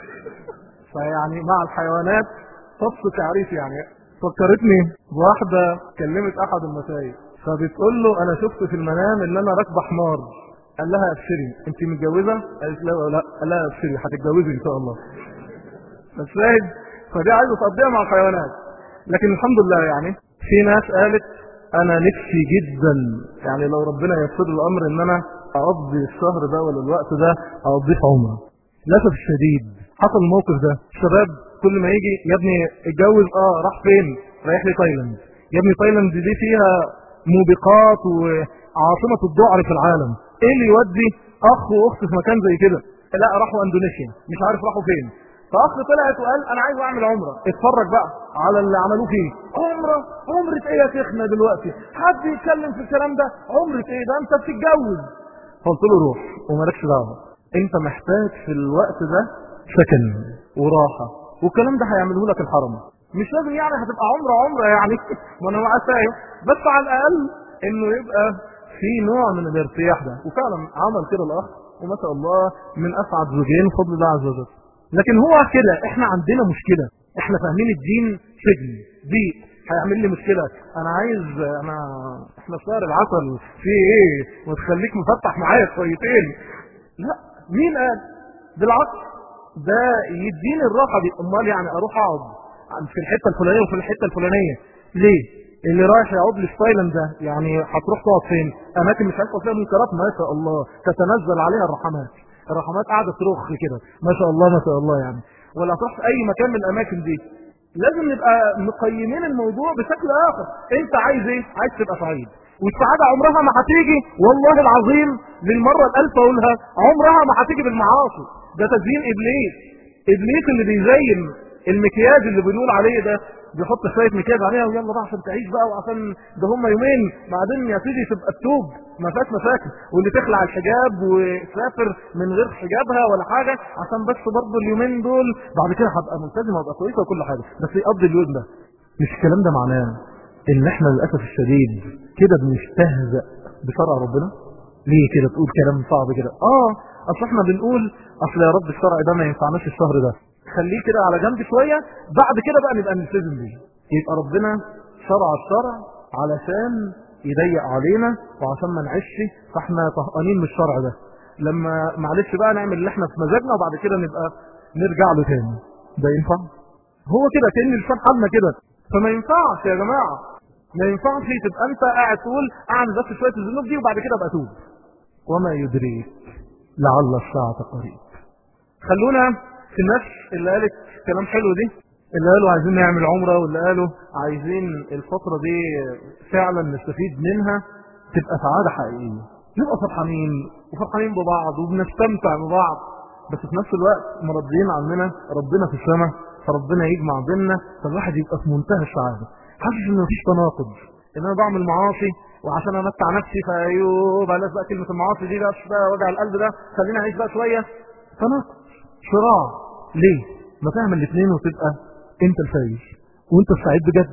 فيعني مع الحيوانات فص تعريف يعني فكرتني واحدة كلمت احد المسايد فبتقول له انا شفت في المنام ان انا راكبه حمار قال لها ابشري انت متجوزة قالت لا لا قال لها ابشري هتتجوزي ان شاء الله فالشاهد فدي عايزة تقضيها مع الحيوانات لكن الحمد لله يعني في ناس قالت انا نفسي جدا يعني لو ربنا يسر الامر ان انا اقضي الشهر ده ولا الوقت ده اقضيه في عمره للاسف الشديد حصل الموقف ده الشباب كل ما يجي يا ابني اتجوز اه راح فين رايح لي تايلاند يا ابني تايلاند دي فيها موبقات وعاصمة الذعر في العالم ايه اللي يودي اخ واخت في مكان زي كده لا راحوا اندونيسيا مش عارف راحوا فين فاخ طلعت وقال انا عايز اعمل عمره اتفرج بقى على اللي عملوه فيه عمره عمره ايه يا شيخنا دلوقتي حد يتكلم في الكلام ده عمره ايه ده انت بتتجوز قلت له روح ومالكش دعوه انت محتاج في الوقت ده سكن وراحه والكلام ده هيعمله لك الحرم مش لازم يعني هتبقى عمره عمره يعني ما انا معاه فاهم بس على الاقل انه يبقى في نوع من الارتياح ده وفعلا عمل كده الاخ وما شاء الله من اسعد زوجين بفضل الله عز وجل لكن هو كده احنا عندنا مشكله احنا فاهمين الدين سجن ضيق هيعمل لي مشكلة انا عايز انا احنا في شهر العسل في ايه وتخليك مفتح معايا شويتين لا مين قال بالعكس ده يديني الراحة دي امال يعني اروح اقعد في الحتة الفلانية وفي الحتة الفلانية ليه اللي رايح يقعد لي في تايلاند ده يعني هتروح تقعد فين اماكن مش هيحصل فيها منكرات ما شاء الله تتنزل عليها الرحمات الرحمات قاعدة ترخ كده ما شاء الله ما شاء الله يعني ولا تروح في اي مكان من الاماكن دي لازم نبقى مقيمين الموضوع بشكل اخر انت عايز ايه عايز تبقى سعيد والسعادة عمرها ما هتيجي والله العظيم للمرة الالف اقولها عمرها ما هتيجي بالمعاصي ده تزيين ابليس ابليس اللي بيزين المكياج اللي بنقول عليه ده بيحط شوية مكياج عليها ويلا بقى عشان تعيش بقى وعشان ده هم يومين بعدين يا سيدي تبقى تتوب ما فيهاش مشاكل واللي تخلع الحجاب وتسافر من غير حجابها ولا حاجة عشان بس برضه اليومين دول بعد كده هبقى ملتزمة وابقى كويسة وكل حاجة بس يقضي اليوم ده مش الكلام ده معناه ان احنا للاسف الشديد كده بنستهزأ بشرع ربنا ليه كده تقول كلام صعب كده اه اصل احنا بنقول اصل يا رب الشرع ده ما ينفعناش الشهر ده خليه كده على جنب شوية بعد كده بقى نبقى نلتزم بيه يبقى ربنا شرع الشرع علشان يضيق علينا وعشان ما نعيش فاحنا طهقانين من الشرع ده لما معلش بقى نعمل اللي احنا في مزاجنا وبعد كده نبقى نرجع له تاني ده ينفع هو كده كأن لسان حالنا كده فما ينفعش يا جماعة ما ينفعش تبقى انت قاعد تقول اعمل بس شوية الذنوب دي وبعد كده ابقى اتوب وما يدريك لعل الساعة قريب خلونا في الناس اللي قالت كلام حلو دي اللي قالوا عايزين نعمل عمرة واللي قالوا عايزين الفترة دي فعلا نستفيد منها تبقى سعادة حقيقية نبقى فرحانين وفرحانين ببعض وبنستمتع ببعض بس في نفس الوقت مرضيين عننا ربنا في السماء فربنا يجمع بيننا فالواحد يبقى في منتهى السعادة حاسس ان مفيش تناقض ان انا بعمل معاصي وعشان امتع نفسي فايوه بلاش بقى كلمة المعاصي دي بس بقى وجع القلب ده خليني اعيش بقى شوية تناقض صراع ليه ما تعمل الاثنين وتبقى انت الفايز وانت السعيد بجد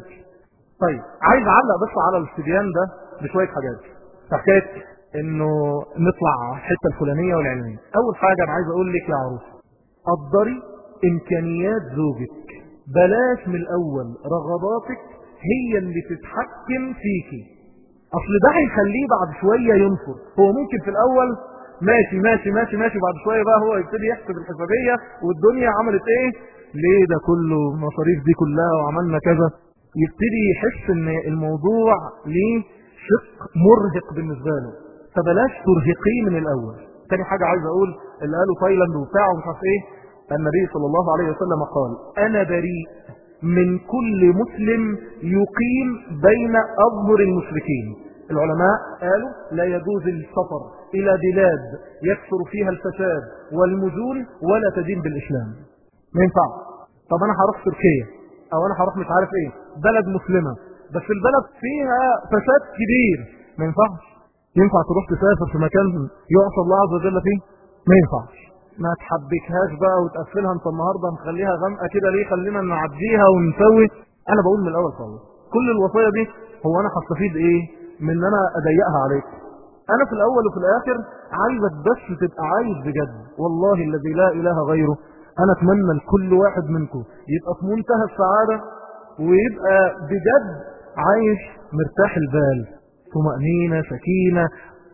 طيب عايز اعلق بس على الاستبيان ده بشوية حاجات حكايه انه نطلع الحته الفلانيه والعلميه اول حاجه انا عايز اقول لك يا عروس قدري امكانيات زوجك بلاش من الاول رغباتك هي اللي تتحكم فيكي اصل ده هيخليه بعد شويه ينفر هو ممكن في الاول ماشي ماشي ماشي ماشي بعد شويه بقى هو يبتدي يحسب الحسابيه والدنيا عملت ايه ليه ده كله مصاريف دي كلها وعملنا كذا يبتدي يحس ان الموضوع ليه شق مرهق بالنسبه له فبلاش ترهقيه من الاول تاني حاجه عايز اقول اللي قالوا تايلاند وبتاع ومش عارف ايه النبي صلى الله عليه وسلم قال انا بريء من كل مسلم يقيم بين اظهر المشركين العلماء قالوا لا يجوز السفر الى بلاد يكثر فيها الفساد والمجون ولا تدين بالاسلام ما ينفعش طب انا هروح تركيا او انا هروح مش عارف ايه بلد مسلمة بس البلد فيها فساد كبير ما ينفعش ينفع تروح تسافر في مكان يعصى الله عز وجل فيه ما ينفعش ما تحبكهاش بقى وتقفلها انت النهارده مخليها غامقه كده ليه خلينا نعديها ونسوي انا بقول من الاول خالص كل الوصايا دي هو انا هستفيد ايه من ان انا اضيقها عليك انا في الاول وفي الاخر عايزك بس تبقى عايز بجد والله الذي لا اله غيره انا اتمنى لكل واحد منكم يبقى في منتهى السعادة ويبقى بجد عايش مرتاح البال طمأنينة سكينة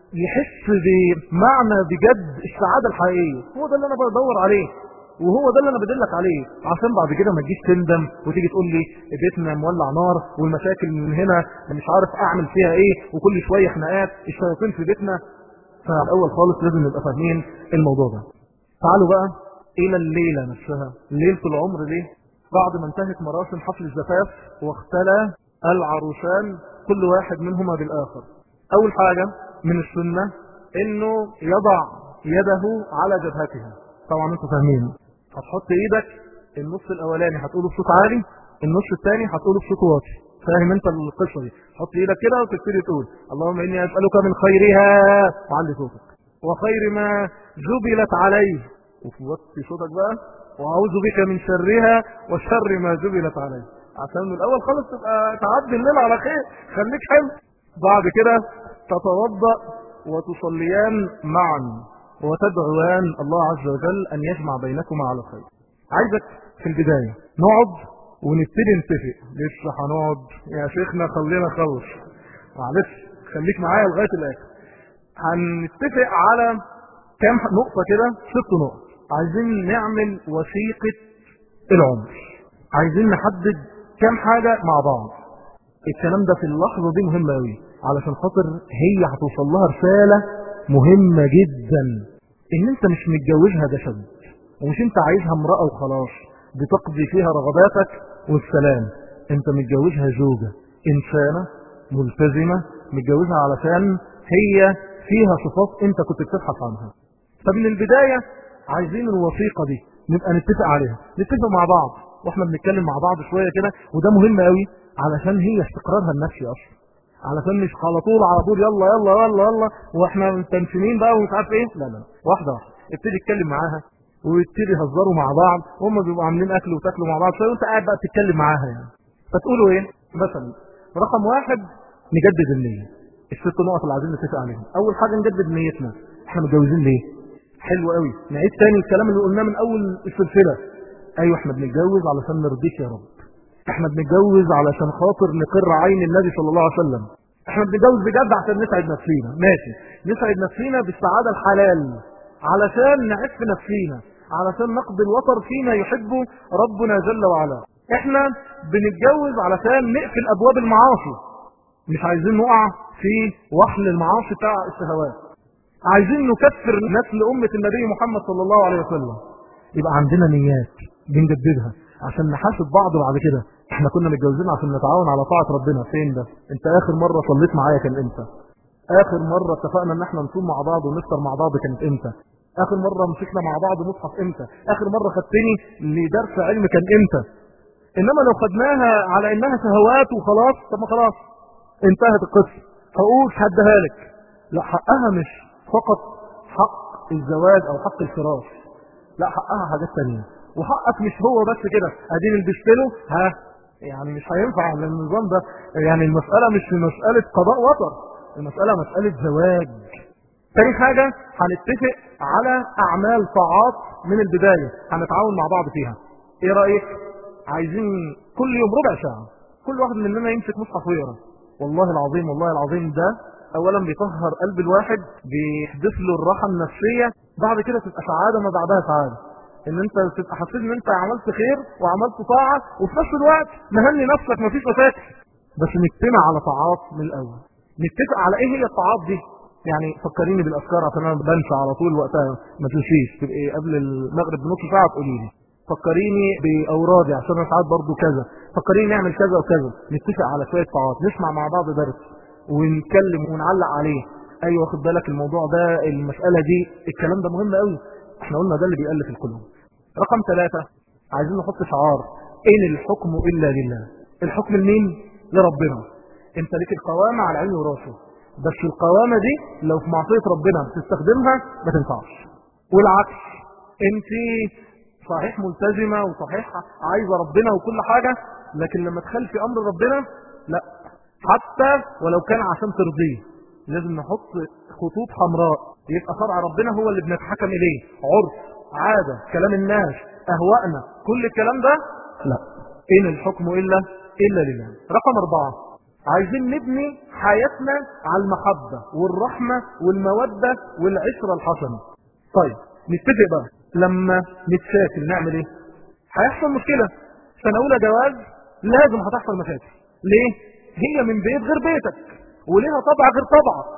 يحس بمعنى بجد السعادة الحقيقية هو ده اللي انا بدور عليه وهو ده اللي انا بدلك عليه عشان بعد كده ما تجيش تندم وتيجي تقول لي بيتنا مولع نار والمشاكل من هنا مش عارف اعمل فيها ايه وكل شويه خناقات الشياطين في بيتنا فالاول خالص لازم نبقى فاهمين الموضوع ده تعالوا بقى الى الليله نفسها ليله العمر ليه بعد ما انتهت مراسم حفل الزفاف واختلى العروسان كل واحد منهما بالاخر اول حاجه من السنه انه يضع يده على جبهتها طبعا انتوا فاهمين هتحط ايدك النص الاولاني هتقوله بصوت عالي النص الثاني هتقوله بصوت واطي فاهم انت القصه دي حط ايدك كده وتبتدي تقول اللهم اني اسالك من خيرها وعلي صوتك وخير ما جبلت عليه وفي وطي صوتك بقى واعوذ بك من شرها وشر ما جبلت عليه عشان من الاول خالص تبقى تعدي الليل على خير خليك حلو بعد كده تتوضا وتصليان معا وتدعوان الله عز وجل ان يجمع بينكما على خير عايزك في البدايه نقعد ونبتدي نتفق لسه هنقعد يا شيخنا خلينا خلص معلش خليك معايا لغايه الاخر هنتفق على كام نقطه كده ست نقط عايزين نعمل وثيقه العمر عايزين نحدد كام حاجه مع بعض الكلام ده في اللحظه دي مهم قوي علشان خاطر هي هتوصل لها رساله مهمه جدا ان انت مش متجوزها ده شد ومش انت عايزها امراه وخلاص بتقضي فيها رغباتك والسلام انت متجوزها زوجة انسانة ملتزمة متجوزها علشان هي فيها صفات انت كنت بتبحث عنها فمن البداية عايزين الوثيقة دي نبقى نتفق عليها نتفق مع بعض واحنا بنتكلم مع بعض شوية كده وده مهم قوي علشان هي استقرارها النفسي اصلا علشان مش على طول على طول يلا يلا يلا يلا واحنا متنشنين بقى ومش عارف ايه لا لا واحده واحده ابتدي اتكلم معاها ويبتدي يهزروا مع بعض وهم بيبقوا عاملين اكل وتاكلوا مع بعض شويه وانت قاعد بقى تتكلم معاها يعني فتقولوا ايه مثلا رقم واحد نجدد النيه الست نقط اللي عايزين نتفق عليهم اول حاجه نجدد نيتنا احنا متجوزين ليه حلو قوي نعيد تاني الكلام اللي قلناه من اول السلسله ايوه احنا بنتجوز علشان نرضيك يا رب احنا بنتجوز علشان خاطر نقر عين النبي صلى الله عليه وسلم احنا بنتجوز بجد عشان نسعد نفسينا ماشي نسعد نفسينا بالسعاده الحلال علشان نعف نفسينا علشان نقضي الوطر فيما يحبه ربنا جل وعلا احنا بنتجوز علشان نقفل ابواب المعاصي مش عايزين نقع في وحل المعاصي بتاع الشهوات عايزين نكفر نسل أمة النبي محمد صلى الله عليه وسلم يبقى عندنا نيات بنجددها عشان نحاسب بعض بعد كده احنا كنا متجوزين عشان نتعاون على طاعة ربنا فين ده انت اخر مرة صليت معايا كان امتى اخر مرة اتفقنا ان احنا نصوم مع بعض ونفطر مع بعض كانت امتى اخر مرة مسكنا مع بعض مصحف امتى اخر مرة خدتني لدرس علم كان امتى انما لو خدناها على انها شهوات وخلاص طب ما خلاص انتهت القصة حقوق حدها لك لا حقها مش فقط حق الزواج او حق الفراش لا حقها حاجات تانية وحقك مش هو بس كده ادين البستله ها يعني مش هينفع النظام ده يعني المسألة مش مسألة قضاء وطر المسألة مسألة زواج تاني حاجة هنتفق على أعمال طاعات من البداية هنتعاون مع بعض فيها ايه رأيك عايزين كل يوم ربع ساعة كل واحد مننا يمسك مصحف ويقرا والله العظيم والله العظيم ده اولا بيطهر قلب الواحد بيحدث له الراحة النفسية بعد كده تبقى سعادة ما بعدها سعادة ان انت تبقى حسيت ان انت عملت خير وعملت طاعة وفي نفس الوقت مهني نفسك مفيش مشاكل بس نجتمع على طاعات من الاول نتفق على ايه هي الطاعات دي يعني فكريني بالاذكار عشان انا بنسى على طول وقتها ما تنسيش تبقى قبل المغرب بنص ساعه تقولي لي فكريني باورادي عشان انا ساعات برضه كذا فكريني نعمل كذا وكذا نتفق على شويه طاعات نسمع مع بعض درس ونتكلم ونعلق عليه ايوه واخد بالك الموضوع ده المساله دي الكلام ده مهم قوي احنا قلنا ده اللي بيألف القلوب رقم ثلاثة عايزين نحط شعار ان الحكم الا لله الحكم لمين لربنا انت ليك القوامة على عيني وراسه بس القوامة دي لو في معصية ربنا تستخدمها ما تنفعش والعكس انت صحيح ملتزمة وصحيح عايزة ربنا وكل حاجة لكن لما تخلفي امر ربنا لا حتى ولو كان عشان ترضيه لازم نحط خطوط حمراء يبقى شرع ربنا هو اللي بنتحكم اليه عرف عادة كلام الناس اهوائنا كل الكلام ده لا ان الحكم الا الا لله رقم اربعة عايزين نبني حياتنا على المحبة والرحمة والمودة والعشرة الحسنة طيب نتفق بقى لما نتشاكل نعمل ايه هيحصل مشكلة سنة اولى جواز لازم هتحصل مشاكل ليه هي من بيت غير بيتك وليها طبع غير طبعك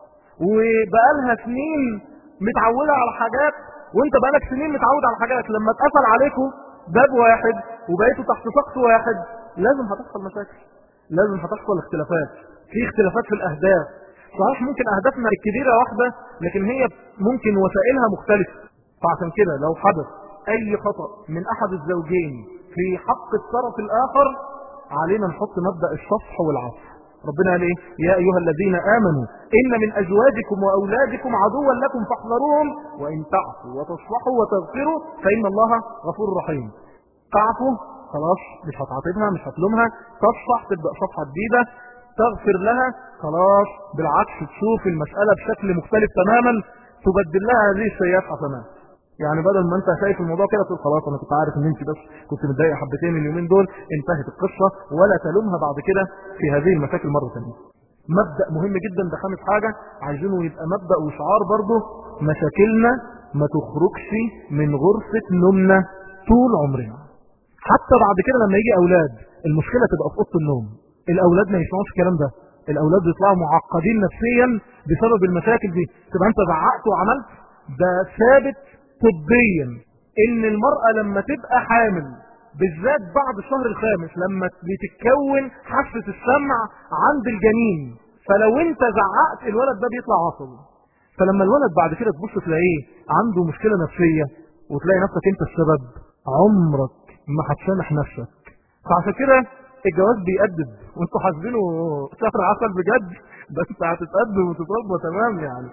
وبقالها سنين متعودة على حاجات وانت بقالك سنين متعود على حاجات لما اتقفل عليكم باب واحد وبقيتوا تحت سقف واحد لازم هتحصل مشاكل لازم هتحصل اختلافات في اختلافات في الاهداف صحيح ممكن اهدافنا الكبيرة واحدة لكن هي ممكن وسائلها مختلفة فعشان كده لو حدث اي خطأ من احد الزوجين في حق الطرف الاخر علينا نحط مبدأ الصفح والعفو ربنا قال ايه يا ايها الذين امنوا ان من ازواجكم واولادكم عدوا لكم فاحذروهم وان تعفوا وتصفحوا وتغفروا فان الله غفور رحيم تعفو خلاص مش هتعاطبها مش هتلومها تصفح تبدأ صفحة جديدة تغفر لها خلاص بالعكس تشوف المسألة بشكل مختلف تماما تبدل لها هذه السيئات حسنات يعني بدل ما انت شايف الموضوع كده تقول خلاص انا كنت عارف ان انت بس كنت متضايقه حبتين اليومين دول انتهت القصه ولا تلومها بعد كده في هذه المشاكل مره ثانيه مبدا مهم جدا ده خامس حاجه عايزينه يبقى مبدا وشعار برضه مشاكلنا ما تخرجش من غرفه نومنا طول عمرنا حتى بعد كده لما يجي اولاد المشكله تبقى في اوضه النوم الاولاد ما يسمعوش الكلام ده الاولاد بيطلعوا معقدين نفسيا بسبب المشاكل دي تبقى انت زعقت وعملت ده ثابت طبيا ان المرأة لما تبقى حامل بالذات بعد الشهر الخامس لما بتتكون حاسة السمع عند الجنين فلو انت زعقت الولد ده بيطلع عصبي فلما الولد بعد كده تبص تلاقيه عنده مشكلة نفسية وتلاقي نفسك انت السبب عمرك ما هتسامح نفسك فعشان كده الجواز بيأدب وانتوا حاسبينه شهر عسل بجد بس هتتقدم وتتربى تمام يعني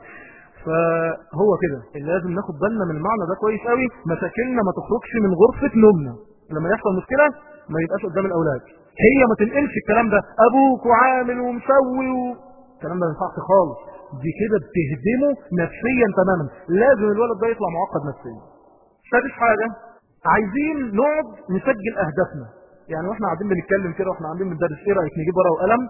فهو كده اللي لازم ناخد بالنا من المعنى ده كويس قوي مشاكلنا ما تخرجش من غرفة نومنا لما يحصل مشكلة ما يبقاش قدام الأولاد هي ما تنقلش الكلام ده أبوك وعامل ومسوي و... الكلام ده ما ينفعش خالص دي كده بتهدمه نفسيا تماما لازم الولد ده يطلع معقد نفسيا سادس حاجة عايزين نقعد نسجل أهدافنا يعني واحنا قاعدين بنتكلم كده واحنا قاعدين بندرس ايه رايك نجيب ورقه وقلم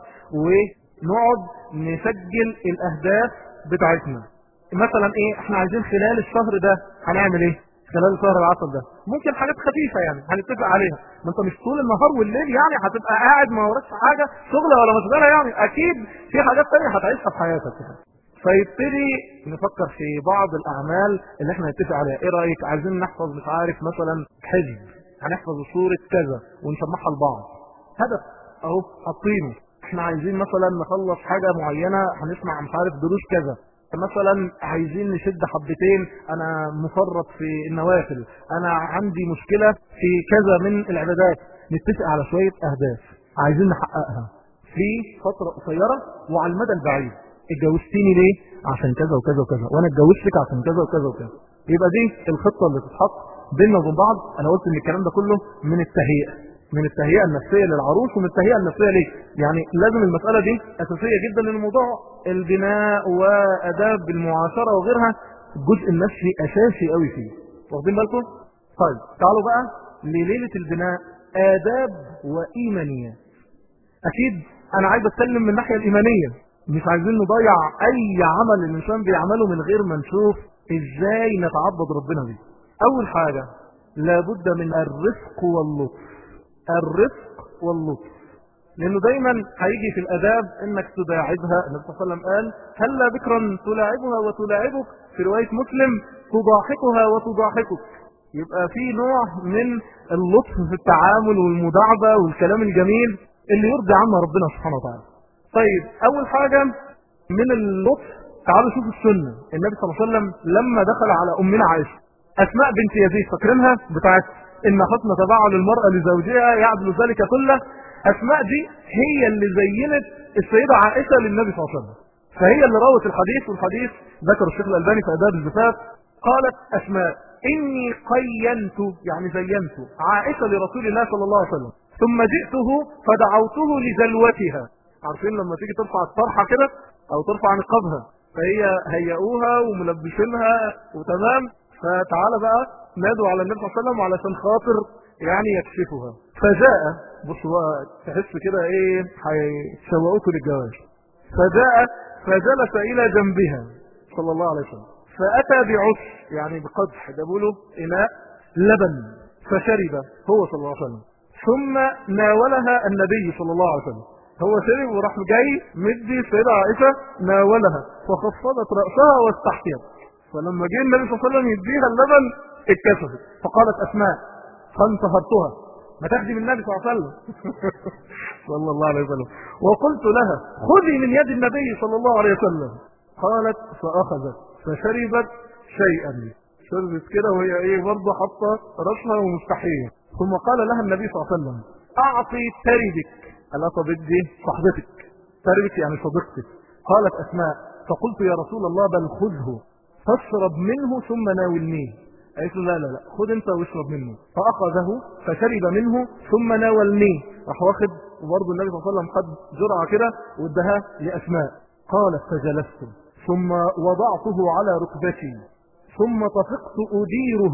ونقعد نسجل الاهداف بتاعتنا مثلا ايه احنا عايزين خلال الشهر ده هنعمل ايه خلال شهر العسل ده ممكن حاجات خفيفة يعني هنتفق عليها ما انت مش طول النهار والليل يعني هتبقى قاعد ما وراكش حاجة شغلة ولا مشغلة يعني اكيد في حاجات تانية هتعيشها في حياتك كده فيبتدي نفكر في بعض الاعمال اللي احنا نتفق عليها ايه رايك عايزين نحفظ مش عارف مثلا حزب هنحفظ صورة كذا ونسمعها لبعض هدف اهو حاطينه احنا عايزين مثلا نخلص حاجة معينة هنسمع مش عارف دروس كذا مثلا عايزين نشد حبتين انا مفرط في النوافل انا عندي مشكلة في كذا من العبادات نتفق على شوية اهداف عايزين نحققها في فترة قصيرة وعلى المدى البعيد اتجوزتيني ليه عشان كذا وكذا وكذا وانا اتجوزتك عشان كذا وكذا وكذا يبقى دي الخطة اللي تتحط بيننا وبين بعض انا قلت ان الكلام ده كله من التهيئة من التهيئة النفسية للعروس ومن التهيئة النفسية ليه يعني لازم المسألة دي أساسية جدا لأن الموضوع البناء وأداب المعاشرة وغيرها الجزء النفسي أساسي قوي فيه واخدين بالكم طيب تعالوا بقى لليلة البناء آداب وإيمانيات أكيد أنا عايز أتكلم من الناحية الإيمانية مش عايزين نضيع أي عمل الإنسان بيعمله من غير ما نشوف إزاي نتعبد ربنا بيه أول حاجة لابد من الرفق واللطف الرفق واللطف لانه دايما هيجي في الاداب انك تداعبها النبي صلى الله عليه وسلم قال هلا بكرا تلاعبها وتلاعبك في رواية مسلم تضاحكها وتضاحكك يبقى في نوع من اللطف في التعامل والمداعبة والكلام الجميل اللي يرضي عنه ربنا سبحانه وتعالى طيب اول حاجة من اللطف تعالوا شوفوا السنة النبي صلى الله عليه وسلم لما دخل على امنا عائشة اسماء بنت يزيد فاكرينها بتاعت ان حسن تباعل المرأة لزوجها يعدل ذلك كله اسماء دي هي اللي زينت السيدة عائشة للنبي صلى الله عليه وسلم فهي اللي روت الحديث والحديث ذكر الشيخ الألباني في أداب الزفاف قالت أسماء إني قينت يعني زينت عائشة لرسول الله صلى الله عليه وسلم ثم جئته فدعوته لزلوتها عارفين لما تيجي ترفع الطرحة كده أو ترفع نقابها فهي هيئوها وملبسينها وتمام فتعالى بقى نادوا على النبي صلى الله عليه وسلم علشان خاطر يعني يكشفها فجاء بص هو تحس كده ايه هيشوقوكوا للجواز فجاء فجلس الى جنبها صلى الله عليه وسلم فاتى بعش يعني بقدح جابوا له اناء لبن فشرب هو صلى الله عليه وسلم ثم ناولها النبي صلى الله عليه وسلم هو شرب وراح جاي مدي السيدة عائشة ناولها فخفضت رأسها واستحيت فلما جه النبي صلى الله عليه وسلم يديها اللبن اتكسفت فقالت أسماء فانتهرتها ما تخدم النبي صلى الله عليه وسلم صلى الله عليه وسلم وقلت لها خذي من يد النبي صلى الله عليه وسلم قالت فأخذت فشربت شيئا شربت كده وهي ايه برضه حاطه راسها ومستحيه ثم قال لها النبي صلى الله عليه وسلم اعطي تربك الا بدي صاحبتك تربك يعني صديقتك قالت اسماء فقلت يا رسول الله بل خذه فاشرب منه ثم ناولنيه قالت له لا لا لا خد انت واشرب منه فأخذه فشرب منه ثم ناولنيه راح واخد وبرضه النبي صلى الله عليه وسلم خد جرعة كده وادها لأسماء قالت فجلست ثم وضعته على ركبتي ثم طفقت أديره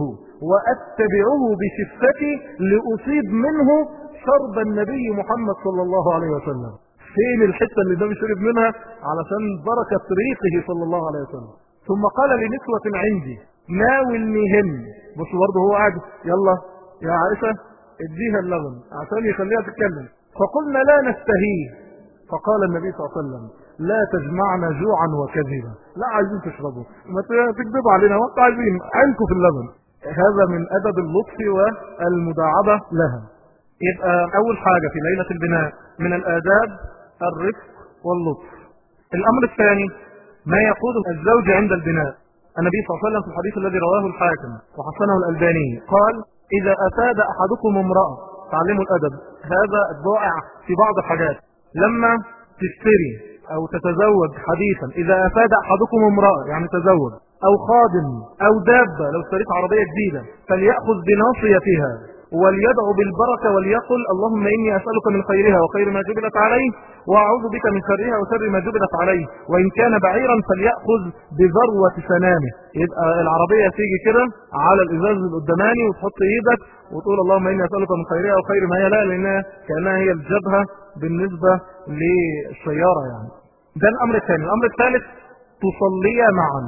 وأتبعه بشفتي لأصيب منه شرب النبي محمد صلى الله عليه وسلم فين الحتة اللي النبي شرب منها علشان بركة ريقه صلى الله عليه وسلم ثم قال لنسوة عندي ناولنيهن بص برضه هو قاعد يلا يا عائشة اديها اللبن عشان يخليها تتكلم فقلنا لا نستهيه فقال النبي صلى الله عليه وسلم لا تجمعنا جوعا وكذبا لا عايزين تشربوا ما تكذبوا علينا وانتوا عايزين عينكم في اللبن هذا من أدب اللطف والمداعبة لها يبقى أول حاجة في ليلة البناء من الآداب الرفق واللطف الأمر الثاني ما يقود الزوج عند البناء النبي صلى الله عليه وسلم في الحديث الذي رواه الحاكم وحسنه الألباني قال إذا أفاد أحدكم امرأة تعلموا الأدب هذا الضائع في بعض الحاجات لما تشتري أو تتزوج حديثا إذا أفاد أحدكم امرأة يعني تزوج أو خادم أو دابة لو اشتريت عربية جديدة فليأخذ بناصيتها وليدعو بالبركة وليقل اللهم إني أسألك من خيرها وخير ما جبلت عليه وأعوذ بك من شرها وشر ما جبلت عليه وإن كان بعيرا فليأخذ بذروة سنامه يبقى العربية تيجي كده على الإزاز القداماني وتحط إيدك وتقول اللهم إني أسألك من خيرها وخير ما هي لا لأنها كأنها هي الجبهة بالنسبة للسيارة يعني ده الأمر الثاني الأمر الثالث تصليا معا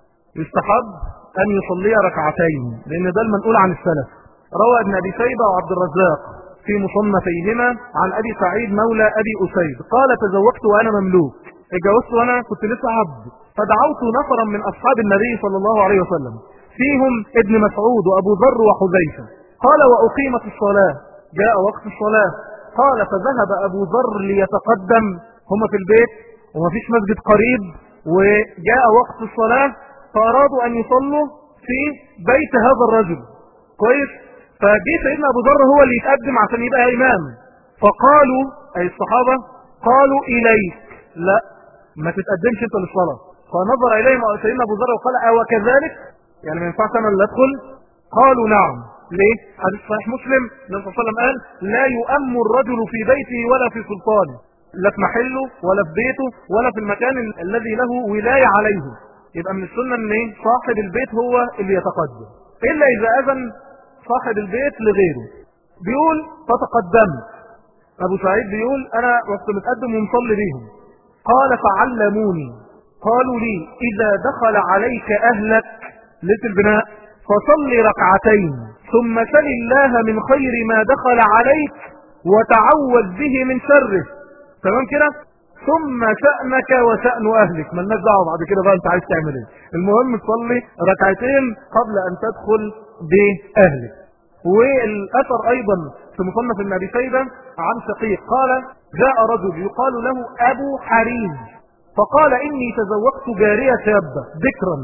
يستحب أن يصلي ركعتين لأن ده المنقول عن السلف روى ابن أبي شيبة وعبد الرزاق في مصنفيهما عن أبي سعيد مولى أبي أسيد قال تزوجت وأنا مملوك اتجوزت وأنا كنت لسه عبد فدعوت نفرا من أصحاب النبي صلى الله عليه وسلم فيهم ابن مسعود وأبو ذر وحذيفة قال وأقيمت الصلاة جاء وقت الصلاة قال فذهب أبو ذر ليتقدم هم في البيت وما فيش مسجد قريب وجاء وقت الصلاة فأرادوا أن يصلوا في بيت هذا الرجل كويس فجي سيدنا أبو ذر هو اللي يتقدم عشان يبقى إمام فقالوا أي الصحابة قالوا إليك لا ما تتقدمش انت للصلاة فنظر إليهم سيدنا أبو ذر وقال أو كذلك يعني ما ينفعش أنا اللي أدخل قالوا نعم ليه حديث صحيح مسلم النبي صلى الله عليه وسلم قال لا يؤم الرجل في بيته ولا في سلطانه لا في محله ولا في بيته ولا في المكان الذي له ولاية عليه يبقى من السنة ان صاحب البيت هو اللي يتقدم الا اذا اذن صاحب البيت لغيره بيقول فتقدمت ابو سعيد بيقول انا وقت متقدم ومصلي بيهم قال فعلموني قالوا لي اذا دخل عليك اهلك ليله البناء فصلي ركعتين ثم سل الله من خير ما دخل عليك وتعوذ به من شره تمام كده ثم شأنك وشأن أهلك ما الناس دعوة بعد كده بقى أنت عايز تعمل إيه المهم تصلي ركعتين قبل أن تدخل بأهلك والأثر أيضا في مصنف ابن أبي شيبة عن شقيق قال جاء رجل يقال له أبو حريز فقال إني تزوجت جارية شابة ذكرا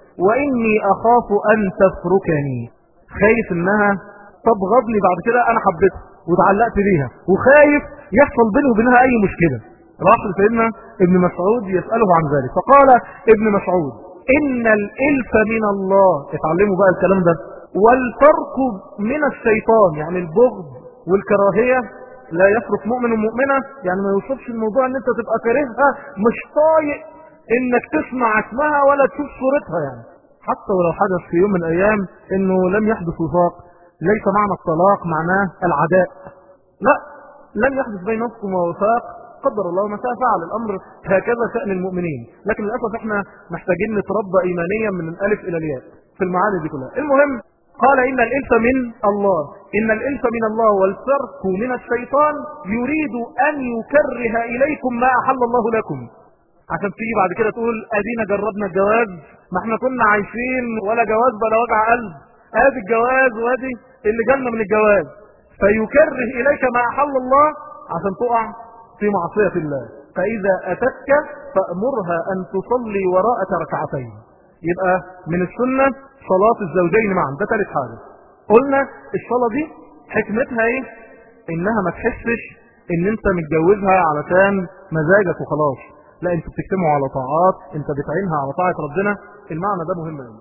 وإني أخاف أن تفركني خايف إنها تبغضني بعد كده أنا حبيتها وتعلقت بيها وخايف يحصل بينه وبينها أي مشكلة راح لسيدنا ابن مسعود يسأله عن ذلك فقال ابن مسعود إن الإلف من الله اتعلموا بقى الكلام ده والفرق من الشيطان يعني البغض والكراهية لا يفرق مؤمن ومؤمنة يعني ما يوصفش الموضوع ان انت تبقى كارهها مش طايق انك تسمع اسمها ولا تشوف صورتها يعني حتى ولو حدث في يوم من الايام انه لم يحدث وفاق ليس معنى الطلاق معناه العداء لا لم يحدث بينكم وفاق قدر الله ما شاء فعل الامر هكذا شأن المؤمنين لكن للأسف احنا محتاجين نتربى ايمانيا من الالف الى الياء في المعاني دي كلها المهم قال إن الإلف من الله إن الإلف من الله والفرق من الشيطان يريد أن يكره إليكم ما أحل الله لكم عشان تيجي بعد كده تقول أدينا جربنا الجواز ما احنا كنا عايشين ولا جواز بلا وجع قلب ادي الجواز وادي اللي جالنا من الجواز فيكره إليك ما أحل الله عشان تقع في معصية الله فإذا أتتك فأمرها أن تصلي وراءك ركعتين يبقى من السنة صلاة الزوجين معا ده ثالث حاجة قلنا الصلاة دي حكمتها ايه انها ما تحسش ان انت متجوزها علشان مزاجك وخلاص لا انت بتجتمعوا على طاعات انت بتعينها على طاعة ربنا المعنى ده مهم قوي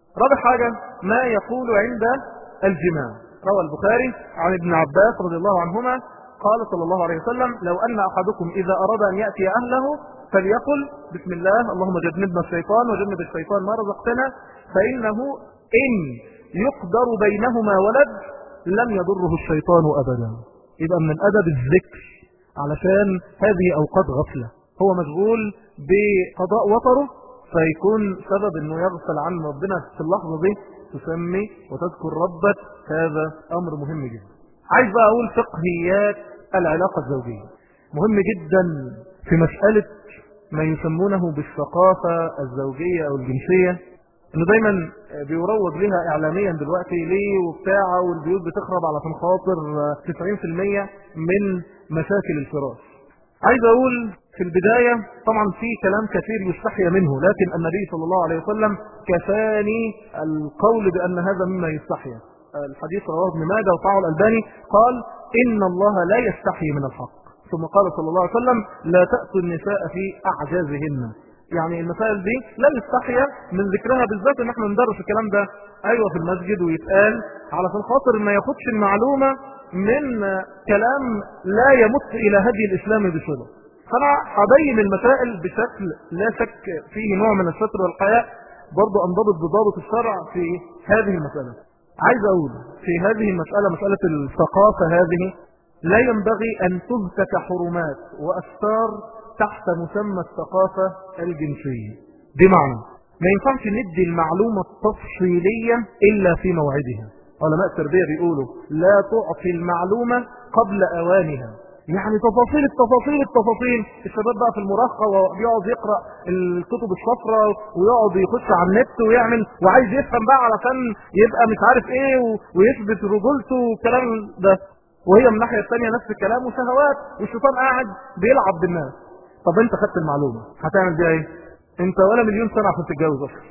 رابع حاجة ما يقول عند الجماع روى البخاري عن ابن عباس رضي الله عنهما قال صلى الله عليه وسلم لو أن أحدكم إذا أراد أن يأتي أهله فليقل بسم الله اللهم جنبنا الشيطان وجنب الشيطان ما رزقتنا فإنه إن يقدر بينهما ولد لم يضره الشيطان أبدا يبقى من أدب الذكر علشان هذه أوقات غفلة هو مشغول بقضاء وطره فيكون سبب انه يغفل عن ربنا في اللحظة دي تسمي وتذكر ربك هذا امر مهم جدا عايز بقى اقول فقهيات العلاقة الزوجية مهم جدا في مسألة ما يسمونه بالثقافة الزوجية او الجنسية انه دايما بيروج لها اعلاميا دلوقتي ليه وبتاعه والبيوت بتخرب على خاطر 90% من مشاكل الفراش عايز اقول في البداية طبعا في كلام كثير يستحي منه لكن النبي صلى الله عليه وسلم كفاني القول بأن هذا مما يستحي الحديث رواه ابن ماجه وطاعه الألباني قال إن الله لا يستحي من الحق ثم قال صلى الله عليه وسلم لا تأتوا النساء في أعجازهن يعني المسائل دي لا نستحي من ذكرها بالذات ان احنا ندرس الكلام ده ايوه في المسجد ويتقال على خاطر ما ياخدش المعلومة من كلام لا يمت الى هدي الاسلام بصله فانا هبين المسائل بشكل لا شك فيه نوع من الستر والحياء برضو انضبط بضابط الشرع في هذه المسألة عايز اقول في هذه المسألة مسألة الثقافة هذه لا ينبغي ان تهتك حرمات واستار تحت مسمى الثقافة الجنسية بمعنى ما ينفعش ندي المعلومة التفصيلية إلا في موعدها علماء التربية بيقولوا لا تعطي المعلومة قبل أوانها يعني تفاصيل التفاصيل التفاصيل الشباب بقى في المراهقة ويقعد يقرأ الكتب الصفراء ويقعد يخش على النت ويعمل وعايز يفهم بقى علشان يبقى مش عارف ايه ويثبت رجولته والكلام ده وهي من الناحية الثانية نفس الكلام وشهوات والشيطان قاعد بيلعب بالناس طب انت خدت المعلومة هتعمل بيها ايه انت ولا مليون سنة عشان تتجوز اصلا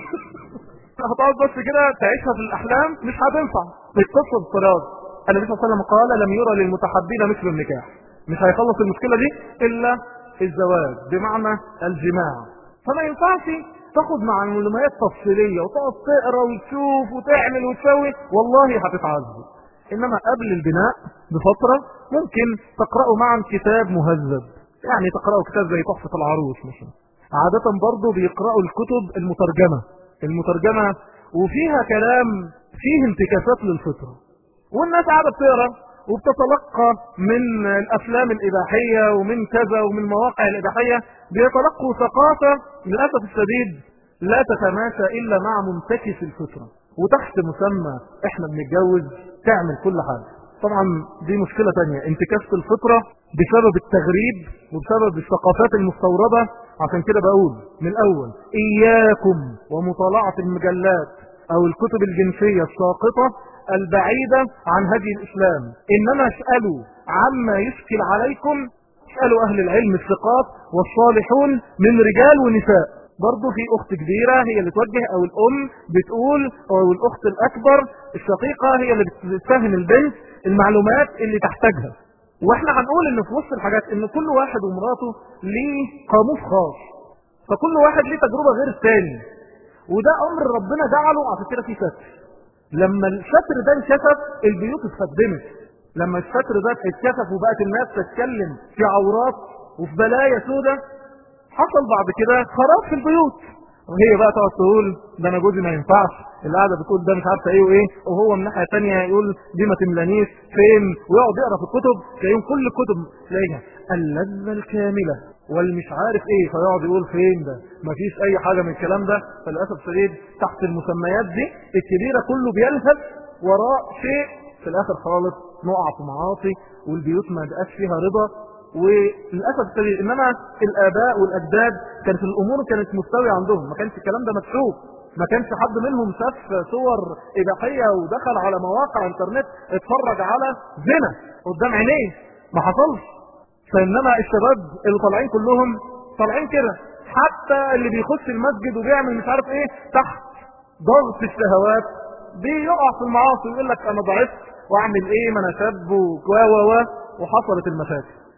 هتقعد بس كده تعيشها في الاحلام مش هتنفع القصة بالطراز النبي صلى الله عليه وسلم قال لم يرى للمتحبين مثل النكاح مش هيخلص المشكلة دي الا الزواج بمعنى الجماع فما ينفعش تاخد مع المعلومات تفصيلية وتقعد تقرا وتشوف وتعمل وتسوي والله هتتعذب انما قبل البناء بفترة ممكن تقرأوا معا كتاب مهذب يعني تقرأوا كتاب زي تحفة العروس مثلا عادة برضو بيقرأوا الكتب المترجمة المترجمة وفيها كلام فيه انتكاسات للفطرة والناس قاعدة بتقرأ وبتتلقى من الأفلام الإباحية ومن كذا ومن مواقع الإباحية بيتلقوا ثقافة للأسف الشديد لا تتماشى إلا مع منتكس الفطرة وتحت مسمى احنا بنتجوز تعمل كل حاجة طبعا دي مشكلة تانية انتكاسة الفطرة بسبب التغريب وبسبب الثقافات المستوردة عشان كده بقول من الأول إياكم ومطالعة المجلات أو الكتب الجنسية الساقطة البعيدة عن هدي الإسلام إنما اسألوا عما يشكل عليكم اسألوا أهل العلم الثقات والصالحون من رجال ونساء برضه في أخت كبيرة هي اللي توجه أو الأم بتقول أو الأخت الأكبر الشقيقة هي اللي بتفهم البنت المعلومات اللي تحتاجها واحنا هنقول ان في وسط الحاجات ان كل واحد ومراته ليه قاموس خاص فكل واحد ليه تجربة غير الثاني وده امر ربنا جعله عشان كده في ستر لما الستر ده انكشف البيوت اتخدمت لما الستر ده اتكشف وبقت الناس تتكلم في عورات وفي بلايا سودة حصل بعد كده خراب في البيوت وهي بقى تقعد تقول ده انا جوزي ما ينفعش اللي قاعده بتقول ده مش عارفه ايه وايه وهو من ناحيه ثانيه يقول دي ما تملانيش فين ويقعد يقرا في الكتب تلاقيهم كل الكتب تلاقيها اللذه الكامله والمش عارف ايه فيقعد يقول فين ده مفيش اي حاجه من الكلام ده فللاسف الشديد تحت المسميات دي الكبيره كله بيلهث وراء شيء في الاخر خالص نقع في معاصي والبيوت ما بقاش فيها رضا وللأسف الشديد إنما الآباء والأجداد كانت الأمور كانت مستوية عندهم ما كانش الكلام ده مكشوف ما كانش حد منهم شاف صور إباحية ودخل على مواقع انترنت اتفرج على زنا قدام عينيه ما حصلش فإنما الشباب اللي طالعين كلهم طالعين كده حتى اللي بيخش المسجد وبيعمل مش عارف ايه تحت ضغط الشهوات بيقع في المعاصي ويقول لك انا ضعفت واعمل ايه ما انا شاب و و و وحصلت المشاكل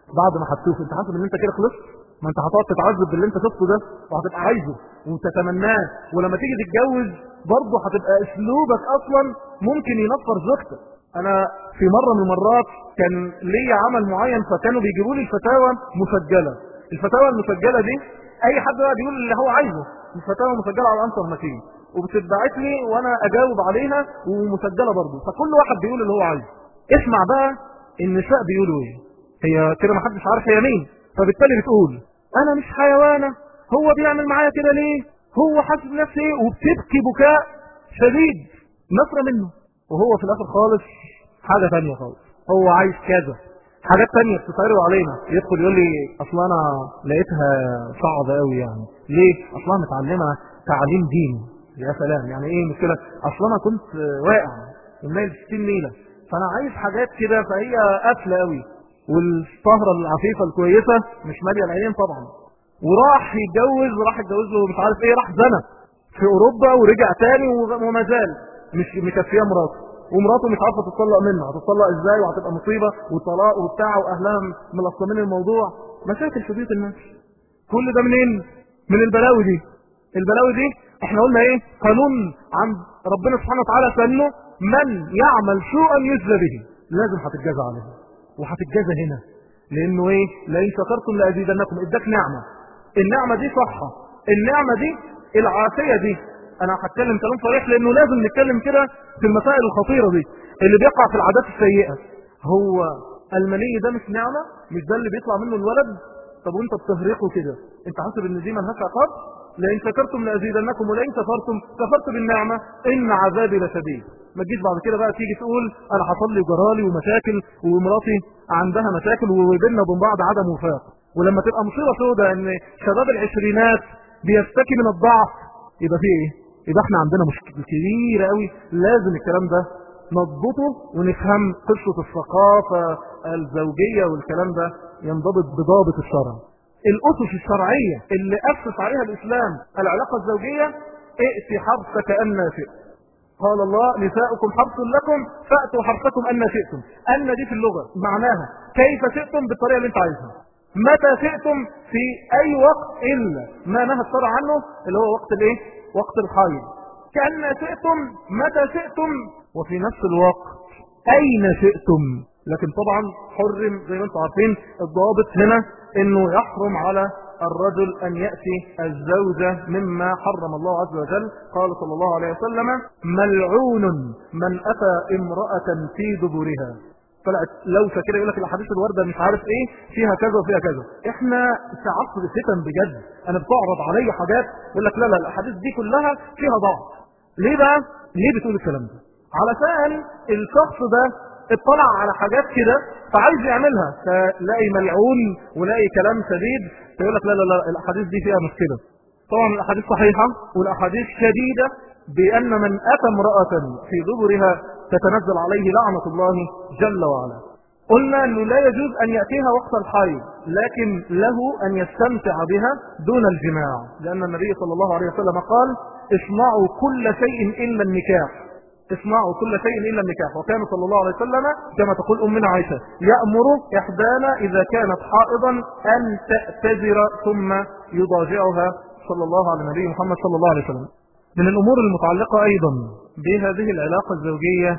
بعد ما هتشوف انت حاسب ان انت كده خلصت ما انت هتقعد تتعذب باللي انت شفته ده وهتبقى عايزه وتتمناه ولما تيجي تتجوز برضه هتبقى اسلوبك اصلا ممكن ينفر زوجتك انا في مرة من المرات كان ليا عمل معين فكانوا بيجيبوا لي الفتاوى مسجلة الفتاوى المسجلة دي اي حد بقى بيقول اللي هو عايزه الفتاوى مسجلة على الانسر ماشين وبتتبعت لي وانا اجاوب عليها ومسجلة برضه فكل واحد بيقول اللي هو عايزه اسمع بقى النساء بيقولوا ايه هي كده ما حدش عارف هي مين فبالتالي بتقول انا مش حيوانة هو بيعمل معايا كده ليه هو حاسس نفسه ايه وبتبكي بكاء شديد نفرة منه وهو في الاخر خالص حاجة تانية خالص هو عايز كذا حاجات تانية بتتعرض علينا يدخل يقول لي اصل انا لقيتها صعبة قوي يعني ليه اصلا متعلمة تعليم ديني يا سلام يعني ايه مشكلة اصلا انا كنت واقع الميل 60 ميلة فانا عايز حاجات كده فهي قافلة قوي والسهرة العفيفة الكويسة مش مالية العين طبعا وراح يتجوز وراح يتجوز له مش عارف ايه راح زنى في اوروبا ورجع تاني وما زال مش مكفيه مراته ومراته مش عارفه تطلق منه هتطلق ازاي وهتبقى مصيبه وطلاق وبتاع واهلها ملصمين الموضوع مشاكل في بيوت الناس كل ده منين من البلاوي دي البلاوي دي احنا قلنا ايه قانون عند ربنا سبحانه وتعالى سنه من يعمل سوءا يجزى به لازم هتتجازى عليه وهتتجازى هنا لانه ايه لئن شكرتم لازيدنكم اداك نعمه النعمه دي صحه النعمه دي العافيه دي انا هتكلم كلام صريح لانه لازم نتكلم كده في المسائل الخطيره دي اللي بيقع في العادات السيئه هو المني ده مش نعمه مش ده اللي بيطلع منه الولد طب وانت بتهرقه كده انت حاسب ان دي ملهاش عقاب لئن شكرتم لازيدنكم ولئن كفرتم كفرت بالنعمه ان عذابي لشديد ما تجيش بعد كده بقى تيجي تقول انا حصل لي جرالي ومشاكل ومراتي عندها مشاكل وبيننا وبين بعض عدم وفاق ولما تبقى مصيبه سوداء ان شباب العشرينات بيشتكي من الضعف يبقى في ايه يبقى احنا عندنا مشكله كبيره قوي لازم الكلام ده نضبطه ونفهم قصه الثقافه الزوجيه والكلام ده ينضبط بضابط الشرع الاسس الشرعيه اللي اسس عليها الاسلام العلاقه الزوجيه ائتي حرصك ان شئت قال الله نساؤكم حرص لكم فأتوا حرصكم أن شئتم أن دي في اللغة معناها كيف شئتم بالطريقة اللي انت عايزها متى شئتم في أي وقت إلا ما نهى الشرع عنه اللي هو وقت الايه وقت الحيض كأن شئتم متى شئتم وفي نفس الوقت أين شئتم لكن طبعا حرم زي ما انتم عارفين الضوابط هنا انه يحرم على الرجل أن يأتي الزوجة مما حرم الله عز وجل قال صلى الله عليه وسلم ملعون من أتى امرأة في دبرها طلعت لو كده يقول لك الاحاديث الوارده مش عارف ايه فيها كذا وفيها كذا احنا في عصر فتن بجد انا بتعرض علي حاجات يقول لك لا لا الاحاديث دي كلها فيها ضعف ليه بقى ليه بتقول الكلام ده علشان الشخص ده اطلع على حاجات كده فعايز يعملها فلاقي ملعون ولاقي كلام شديد فيقول لك لا لا لا الاحاديث دي فيها مشكله طبعا الاحاديث صحيحه والاحاديث شديده بان من اتى امراه في دبرها تتنزل عليه لعنه الله جل وعلا قلنا انه لا يجوز ان ياتيها وقت الحيض لكن له ان يستمتع بها دون الجماع لان النبي صلى الله عليه وسلم قال اصنعوا كل شيء الا النكاح اصنعوا كل شيء إلا النكاح وكان صلى الله عليه وسلم كما تقول أمنا عائشة يأمر إحدانا إذا كانت حائضا أن تأتذر ثم يضاجعها صلى الله على النبي محمد صلى الله عليه وسلم من الأمور المتعلقة أيضا بهذه العلاقة الزوجية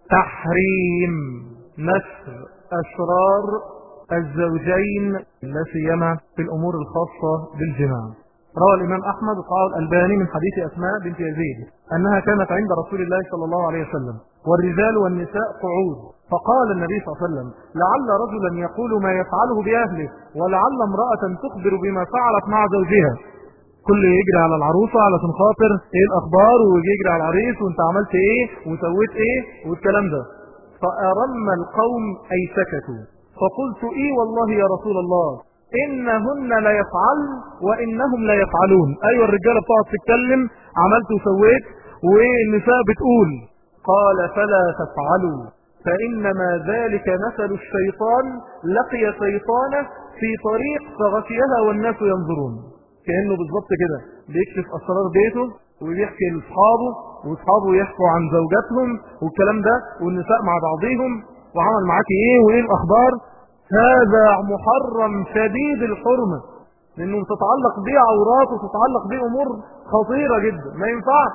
تحريم نشر أسرار الزوجين لا سيما في الأمور الخاصة بالجماع روى الإمام أحمد وقال الألباني من حديث أسماء بنت يزيد أنها كانت عند رسول الله صلى الله عليه وسلم والرجال والنساء قعود فقال النبي صلى الله عليه وسلم لعل رجلا يقول ما يفعله بأهله ولعل امرأة تخبر بما فعلت مع زوجها كل يجري على العروسة علشان خاطر ايه الاخبار ويجري على العريس وانت عملت ايه وسويت ايه والكلام ده فأرم القوم اي سكتوا فقلت ايه والله يا رسول الله انهن لا يفعل وانهم لا يفعلون ايوه الرجالة بتقعد تتكلم عملت وسويت والنساء بتقول قال فلا تفعلوا فانما ذلك مثل الشيطان لقي شيطانه في طريق فغشيها والناس ينظرون كأنه بالظبط كده بيكشف أسرار بيته وبيحكي لأصحابه وأصحابه يحكوا عن زوجاتهم والكلام ده والنساء مع بعضهم وعمل معاك إيه وإيه الأخبار هذا محرم شديد الحرمة لأنه تتعلق به عورات وتتعلق به أمور خطيرة جدا ما ينفعش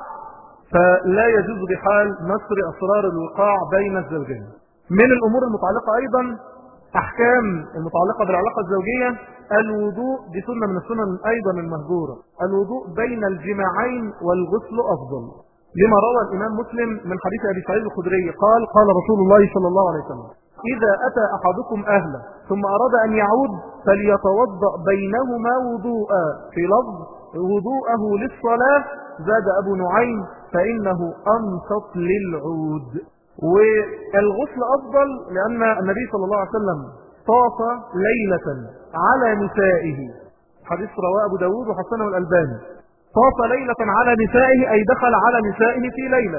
فلا يجوز بحال نصر أسرار الوقاع بين الزوجين من الأمور المتعلقة أيضا أحكام المتعلقة بالعلاقة الزوجية الوضوء دي سنة من السنن أيضا المهجورة الوضوء بين الجماعين والغسل أفضل لما روى الإمام مسلم من حديث أبي سعيد الخدري قال قال رسول الله صلى الله عليه وسلم إذا أتى أحدكم أهله ثم أراد أن يعود فليتوضأ بينهما وضوءا في لفظ وضوءه للصلاة زاد أبو نعيم فإنه أنصت للعود والغسل أفضل لأن النبي صلى الله عليه وسلم طاف ليلة على نسائه حديث رواه أبو داود وحسنه الألباني طاف ليلة على نسائه أي دخل على نسائه في ليلة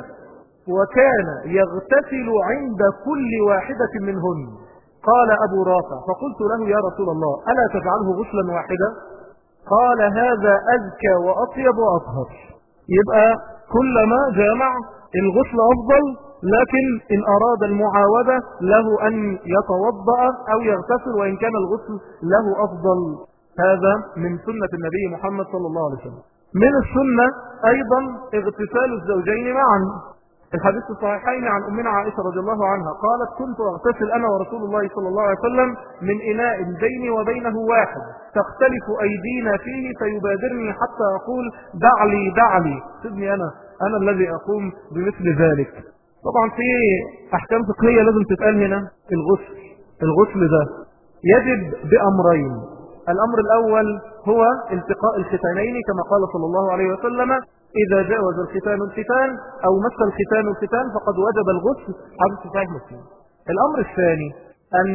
وكان يغتسل عند كل واحدة منهن قال أبو رافع فقلت له يا رسول الله ألا تجعله غسلا واحدا قال هذا أذكى وأطيب وأطهر يبقى كلما جامع الغسل أفضل لكن إن أراد المعاودة له أن يتوضأ أو يغتسل وإن كان الغسل له أفضل هذا من سنة النبي محمد صلى الله عليه وسلم من السنة أيضا اغتسال الزوجين معا الحديث الصحيحين عن أمنا عائشة رضي الله عنها قالت كنت أغتسل أنا ورسول الله صلى الله عليه وسلم من إناء بيني وبينه واحد تختلف أيدينا فيه فيبادرني حتى أقول دع لي دع لي سيبني أنا أنا الذي أقوم بمثل ذلك طبعا في أحكام فقهية لازم تتقال هنا الغسل الغسل ده يجب بأمرين الأمر الأول هو التقاء الختانين كما قال صلى الله عليه وسلم إذا جاوز الختان الختان أو مس الختان الختان فقد وجب الغسل حدث صحيح مسلم الأمر الثاني أن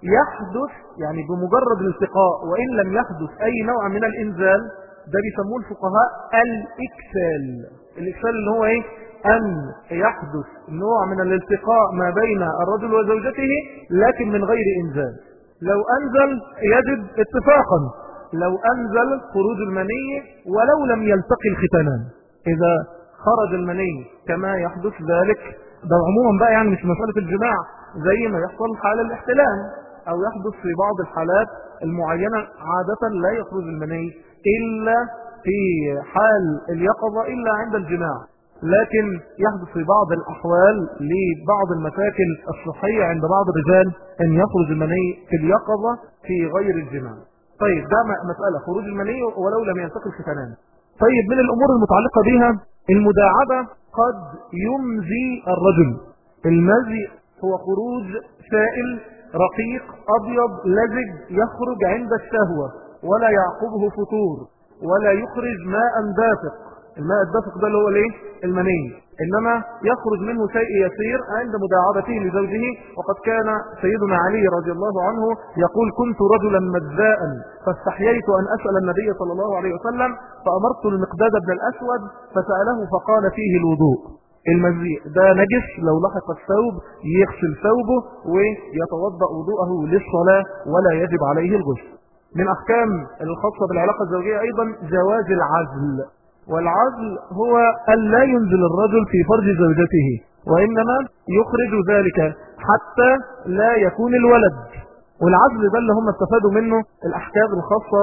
يحدث يعني بمجرد الالتقاء وإن لم يحدث أي نوع من الإنزال ده بيسموه الفقهاء الإكسال الإكسال اللي هو إيه أن يحدث نوع من الالتقاء ما بين الرجل وزوجته لكن من غير إنزال لو أنزل يجب اتفاقا لو أنزل خروج المني ولو لم يلتقي الختانان إذا خرج المني كما يحدث ذلك ده عموما بقى يعني مش مسألة الجماع زي ما يحصل حال الاحتلام أو يحدث في بعض الحالات المعينة عادة لا يخرج المني إلا في حال اليقظة إلا عند الجماع لكن يحدث في بعض الأحوال لبعض المشاكل الصحية عند بعض الرجال أن يخرج المني في اليقظة في غير الجماع طيب ده مسألة خروج المني ولو لم يلتقي الختانان طيب من الأمور المتعلقة بها المداعبة قد يمزي الرجل المزي هو خروج سائل رقيق أبيض لزج يخرج عند الشهوة ولا يعقبه فطور ولا يخرج ماء دافق الماء الدافق ده اللي هو الايه المني إنما يخرج منه شيء يسير عند مداعبته لزوجه وقد كان سيدنا علي رضي الله عنه يقول كنت رجلا مجزاء فاستحييت أن أسأل النبي صلى الله عليه وسلم فأمرت المقداد بن الأسود فسأله فقال فيه الوضوء المزيء ده نجس لو لحق الثوب يغسل ثوبه ويتوضأ وضوءه للصلاة ولا يجب عليه الغسل من أحكام الخاصة بالعلاقة الزوجية أيضا جواز العزل والعزل هو أن لا ينزل الرجل في فرج زوجته وإنما يخرج ذلك حتى لا يكون الولد والعزل ده اللي هم استفادوا منه الأحكام الخاصة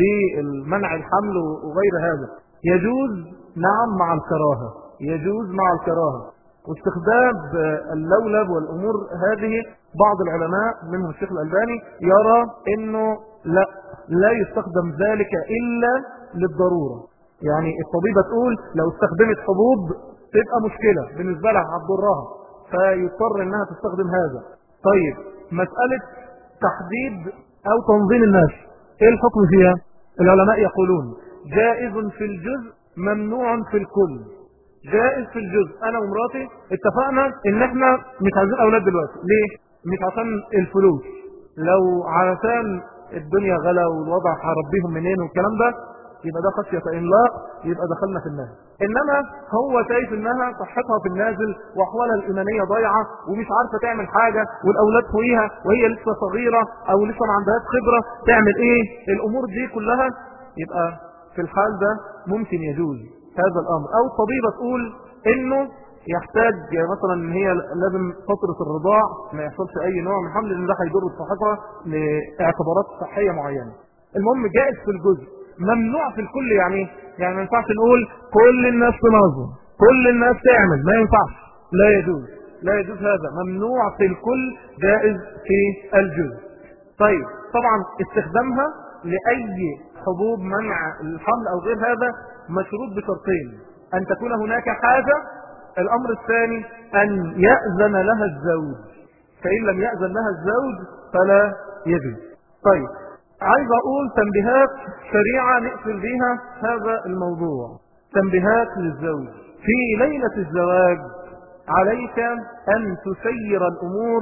بالمنع الحمل وغير هذا يجوز نعم مع الكراهة يجوز مع الكراهة واستخدام اللولب والأمور هذه بعض العلماء منهم الشيخ الألباني يرى أنه لا لا يستخدم ذلك إلا للضرورة يعني الطبيبة تقول لو استخدمت حبوب تبقى مشكلة بالنسبة لها هتضرها فيضطر انها تستخدم هذا طيب مسألة تحديد او تنظيم الناس ايه الحكم فيها العلماء يقولون جائز في الجزء ممنوع في الكل جائز في الجزء انا ومراتي اتفقنا ان احنا مش عايزين اولاد دلوقتي ليه مش عشان الفلوس لو علشان الدنيا غلا والوضع هربيهم منين والكلام ده يبقى ده خشية إملاق يبقى دخلنا في النازل إنما هو شايف إنها صحتها في النازل وأحوالها الإيمانية ضايعة ومش عارفة تعمل حاجة والأولاد فوقيها وهي لسه صغيرة أو لسه ما عندهاش خبرة تعمل إيه الأمور دي كلها يبقى في الحال ده ممكن يجوز هذا الأمر أو الطبيبة تقول إنه يحتاج مثلا ان هي لازم فترة الرضاع ما يحصلش اي نوع من حمل لان ده هيضر صاحبها لاعتبارات صحية معينة المهم جائز في الجزء ممنوع في الكل يعني يعني ما ينفعش نقول كل الناس تنظم كل الناس تعمل ما ينفعش لا يجوز لا يجوز هذا ممنوع في الكل جائز في الجزء طيب طبعا استخدامها لأي حبوب منع الحمل أو غير هذا مشروط بشرطين أن تكون هناك حاجة الأمر الثاني أن يأذن لها الزوج فإن لم يأذن لها الزوج فلا يجوز طيب عايز أقول تنبيهات سريعة نقفل بها هذا الموضوع تنبيهات للزوج في ليلة الزواج عليك أن تسير الأمور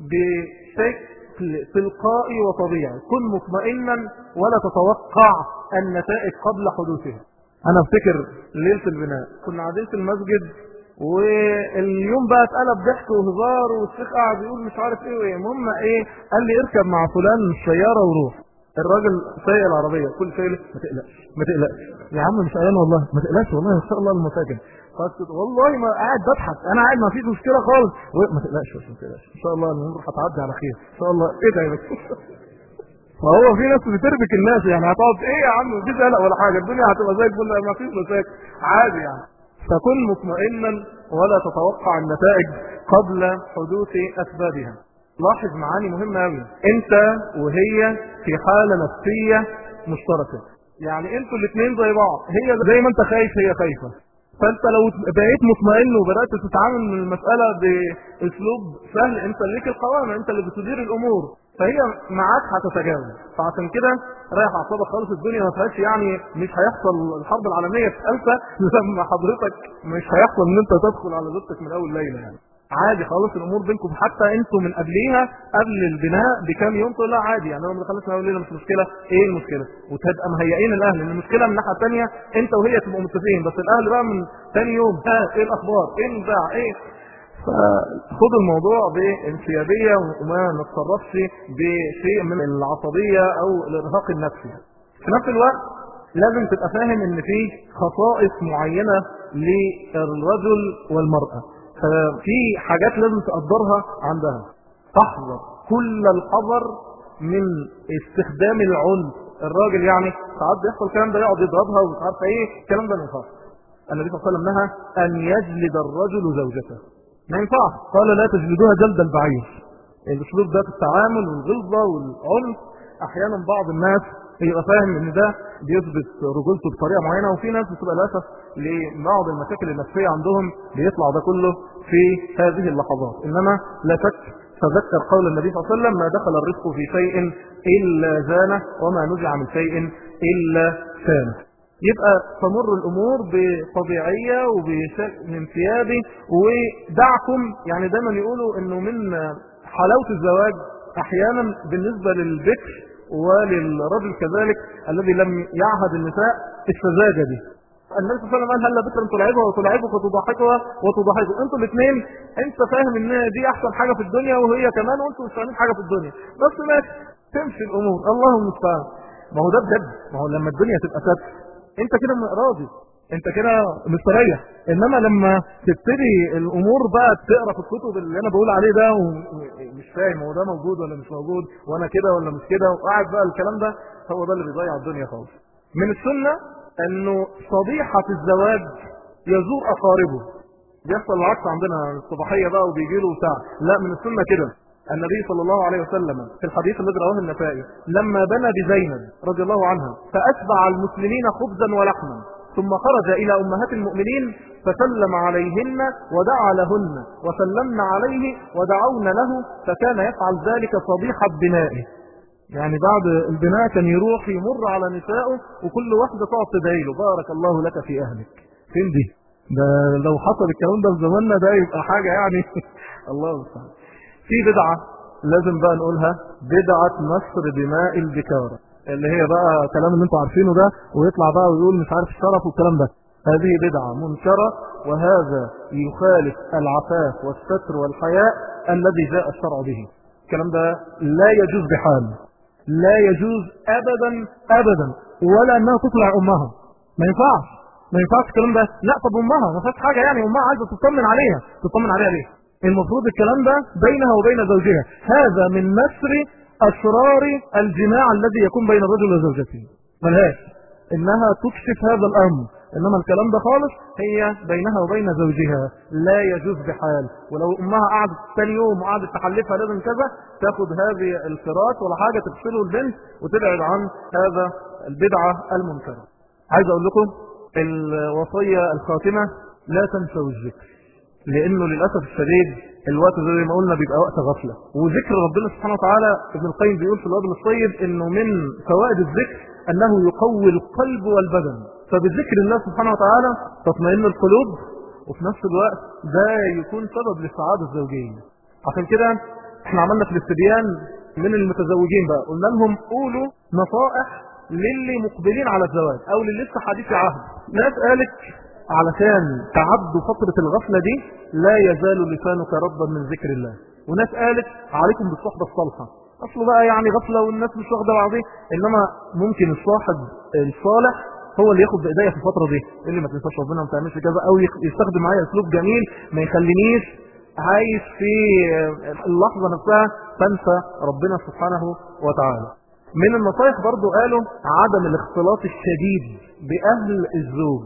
بشكل تلقائي وطبيعي كن مطمئنا ولا تتوقع النتائج قبل حدوثها أنا افتكر ليلة البناء كنا قاعدين في المسجد واليوم بقى اتقلب ضحك وهزار والشيخ قاعد يقول مش عارف ايه وايه المهم ايه قال لي اركب مع فلان السياره وروح الراجل سايق العربيه كل شيء ما تقلقش ما تقلقش يا عم مش قلقان والله ما تقلقش والله ان شاء الله المساكن والله ما قاعد بضحك انا قاعد ما فيش مشكله خالص ما تقلقش ما تقلقش ان شاء الله الامور هتعدي على خير ان شاء الله ايه ده يا بس فهو في ناس بتربك الناس يعني هتقعد ايه يا عم مفيش قلق ولا حاجه الدنيا هتبقى زي الفل ما فيش مشاكل عادي يعني فكن مطمئنا ولا تتوقع النتائج قبل حدوث اسبابها لاحظ معاني مهمة قوي انت وهي في حالة نفسية مشتركة يعني انتوا الاثنين زي بعض هي زي ما انت خايف هي خايفة فانت لو بقيت مطمئن وبدأت تتعامل من المسألة باسلوب سهل انت ليك القوامة انت اللي بتدير الامور فهي معاك هتتجاوز فعشان كده رايح اعصابك خالص الدنيا ما فيهاش يعني مش هيحصل الحرب العالميه في الثالثه لما حضرتك مش هيحصل ان انت تدخل على زوجتك من اول ليله يعني عادي خالص الامور بينكم حتى انتوا من قبليها قبل البناء بكام يوم تقول لا عادي يعني لو ما دخلتش من اول ليله مش مشكله ايه المشكله وتبقى مهيئين الاهل لان المشكله من الناحيه الثانيه انت وهي تبقوا متفقين بس الاهل بقى من ثاني يوم ها ايه الاخبار ايه الباع ايه فخذ الموضوع بانسيابية وما نتصرفش بشيء من العصبية او الارهاق النفسي في نفس الوقت لازم تبقى فاهم ان في خصائص معينة للرجل والمرأة ففي حاجات لازم تقدرها عندها تحذر كل الحذر من استخدام العنف الراجل يعني ساعات بيحصل الكلام ده يقعد يضربها ومش عارف ايه الكلام ده ما ينفعش النبي صلى الله عليه وسلم نهى ان يجلد الرجل زوجته ما ينفعش قال لا تجلدوها جلد البعير الاسلوب ده في التعامل والغلظه والعنف احيانا بعض الناس يبقى فاهم ان ده بيثبت رجولته بطريقه معينه وفي ناس بتبقى للاسف لبعض المشاكل النفسيه عندهم بيطلع ده كله في هذه اللحظات انما لا شك تذكر قول النبي صلى الله عليه وسلم ما دخل الرزق في شيء الا زانه وما نزع من شيء الا سانه يبقى تمر الامور بطبيعيه وبشكل انسيابي ودعكم يعني دايما يقولوا انه من حلاوه الزواج احيانا بالنسبه للبكر وللرجل كذلك الذي لم يعهد النساء السذاجة دي النبي صلى الله عليه وسلم قال هل بكرا تلعبها وتلعبك وتضحكها وتضحكوا انتوا الاثنين انت فاهم ان دي احسن حاجة في الدنيا وهي كمان وانتوا مش فاهمين حاجة في الدنيا بس ماشي تمشي الامور الله المستعان ما هو ده بجد ما هو لما الدنيا تبقى ثابته انت كده راضي انت كده مستريح انما لما تبتدي الامور بقى تقرا في الكتب اللي انا بقول عليه ده ومش فاهم هو ده موجود ولا مش موجود وانا كده ولا مش كده وقاعد بقى الكلام ده هو ده اللي بيضيع الدنيا خالص من السنه انه صبيحه الزواج يزور اقاربه بيحصل العكس عندنا الصباحيه بقى وبيجي له بتاع لا من السنه كده النبي صلى الله عليه وسلم في الحديث الذي رواه النسائي لما بنى بزينب رضي الله عنها فأتبع المسلمين خبزا ولحما ثم خرج إلى أمهات المؤمنين فسلم عليهن ودعا لهن وسلمن عليه ودعون له فكان يفعل ذلك صبيحة بنائه يعني بعد البناء كان يروح يمر على نسائه وكل واحدة تقعد تدعي له بارك الله لك في أهلك فين دي ده لو حصل الكلام ده في زماننا ده يبقى حاجة يعني الله المستعان في بدعة لازم بقى نقولها بدعة نصر دماء البكارة اللي هي بقى كلام اللي انتوا عارفينه ده ويطلع بقى ويقول مش عارف الشرف والكلام ده هذه بدعة منكرة وهذا يخالف العفاف والستر والحياء الذي جاء الشرع به الكلام ده لا يجوز بحال لا يجوز ابدا ابدا ولا انها تطلع امها ما ينفعش ما ينفعش الكلام ده لا طب امها ما فيهاش حاجه يعني امها عايزه تطمن عليها تطمن عليها ليه المفروض الكلام ده بينها وبين زوجها هذا من نسر اسرار الجماع الذي يكون بين الرجل وزوجته ملهاش انها تكشف هذا الامر انما الكلام ده خالص هي بينها وبين زوجها لا يجوز بحال ولو امها قعدت ثاني يوم وقعدت تحلفها لازم كذا تاخد هذه الفراش ولا حاجه تغسله البنت وتبعد عن هذا البدعه المنكره عايز اقول لكم الوصيه الخاتمه لا تنسوا الذكر لانه للاسف الشديد الوقت زي ما قلنا بيبقى وقت غفله وذكر ربنا سبحانه وتعالى ابن القيم بيقول في الوابل الطيب انه من فوائد الذكر انه يقوي القلب والبدن فبذكر الله سبحانه وتعالى تطمئن القلوب وفي نفس الوقت ده يكون سبب للسعاده الزوجيه عشان كده احنا عملنا في الاستبيان من المتزوجين بقى قلنا لهم قولوا نصائح للي مقبلين على الزواج او للي لسه حديث عهد ناس قالت علشان تعدوا فترة الغفلة دي لا يزال لسانك ربا من ذكر الله وناس قالت عليكم بالصحبة الصالحة اصله بقى يعني غفلة والناس مش واخدة بعضيه انما ممكن الصاحب الصالح هو اللي ياخد بايديا في الفترة دي اللي ما تنساش ربنا ما تعملش كذا او يستخدم معايا اسلوب جميل ما يخلينيش عايش في اللحظة نفسها تنسى ربنا سبحانه وتعالى من النصائح برضو قالوا عدم الاختلاط الشديد بأهل الزوج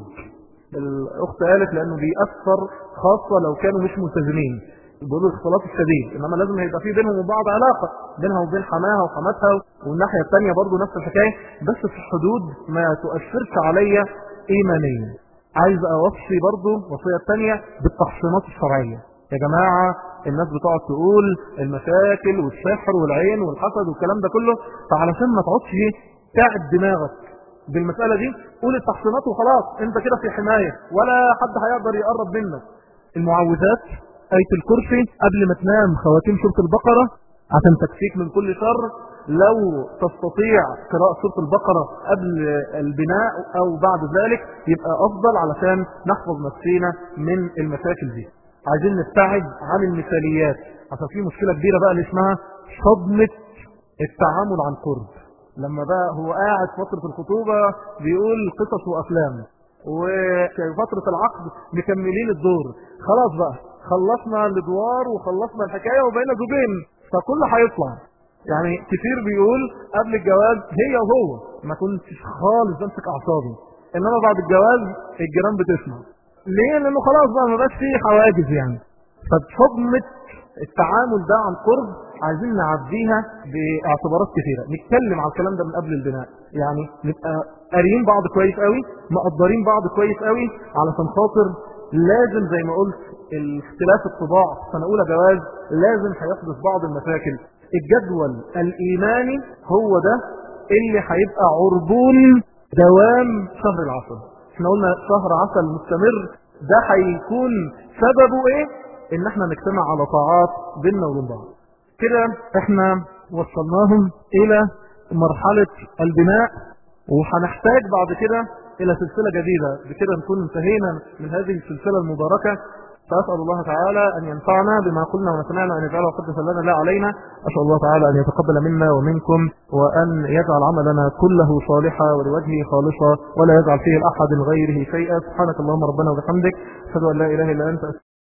الأخت قالت لأنه بيأثر خاصة لو كانوا مش ملتزمين بيقولوا الاختلاط الشديد إنما لازم يبقى في بينهم وبعض علاقة بينها وبين حماها وحماتها والناحية الثانية برضو نفس الحكاية بس في حدود ما تؤثرش عليا إيمانيا عايز أوصي برضو وصية الثانية بالتحصينات الشرعية يا جماعة الناس بتقعد تقول المشاكل والسحر والعين والحسد والكلام ده كله فعلشان ما تقعدش تعب دماغك بالمسألة دي قول التحصينات وخلاص انت كده في حماية ولا حد هيقدر يقرب منك المعوذات آية الكرسي قبل ما تنام خواتيم سورة البقرة عشان تكفيك من كل شر لو تستطيع قراءة سورة البقرة قبل البناء او بعد ذلك يبقى افضل علشان نحفظ نفسينا من المشاكل دي عايزين نبتعد عن المثاليات عشان في مشكلة كبيرة بقى اللي اسمها صدمة التعامل عن قرب لما بقى هو قاعد فترة الخطوبة بيقول قصص وأفلام وفي فترة العقد مكملين الدور خلاص بقى خلصنا الادوار وخلصنا الحكاية وبقينا زوجين فكل هيطلع يعني كتير بيقول قبل الجواز هي وهو ما كنتش خالص بمسك اعصابي انما بعد الجواز الجيران بتسمع ليه لانه خلاص بقى ما بقاش فيه حواجز يعني فصدمة التعامل ده عن قرب عايزين نعديها باعتبارات كثيرة نتكلم على الكلام ده من قبل البناء يعني نبقى قاريين بعض كويس قوي مقدرين بعض كويس قوي علشان خاطر لازم زي ما قلت الاختلاف الطباع في سنة اولى جواز لازم هيحدث بعض المشاكل الجدول الايماني هو ده اللي هيبقى عربون دوام شهر العسل احنا قلنا شهر عسل مستمر ده هيكون سببه ايه ان احنا نجتمع على طاعات بيننا وبين بعض كده احنا وصلناهم الى مرحلة البناء وهنحتاج بعد كده الى سلسلة جديدة بكده نكون انتهينا من هذه السلسلة المباركة فأسأل الله تعالى أن ينفعنا بما قلنا وسمعنا وأن يجعله قدسا لنا لا علينا أسأل الله تعالى أن يتقبل منا ومنكم وأن يجعل عملنا كله صالحا ولوجهه خالصا ولا يجعل فيه الأحد غيره شيئا سبحانك اللهم ربنا وبحمدك أشهد أن لا إله إلا أنت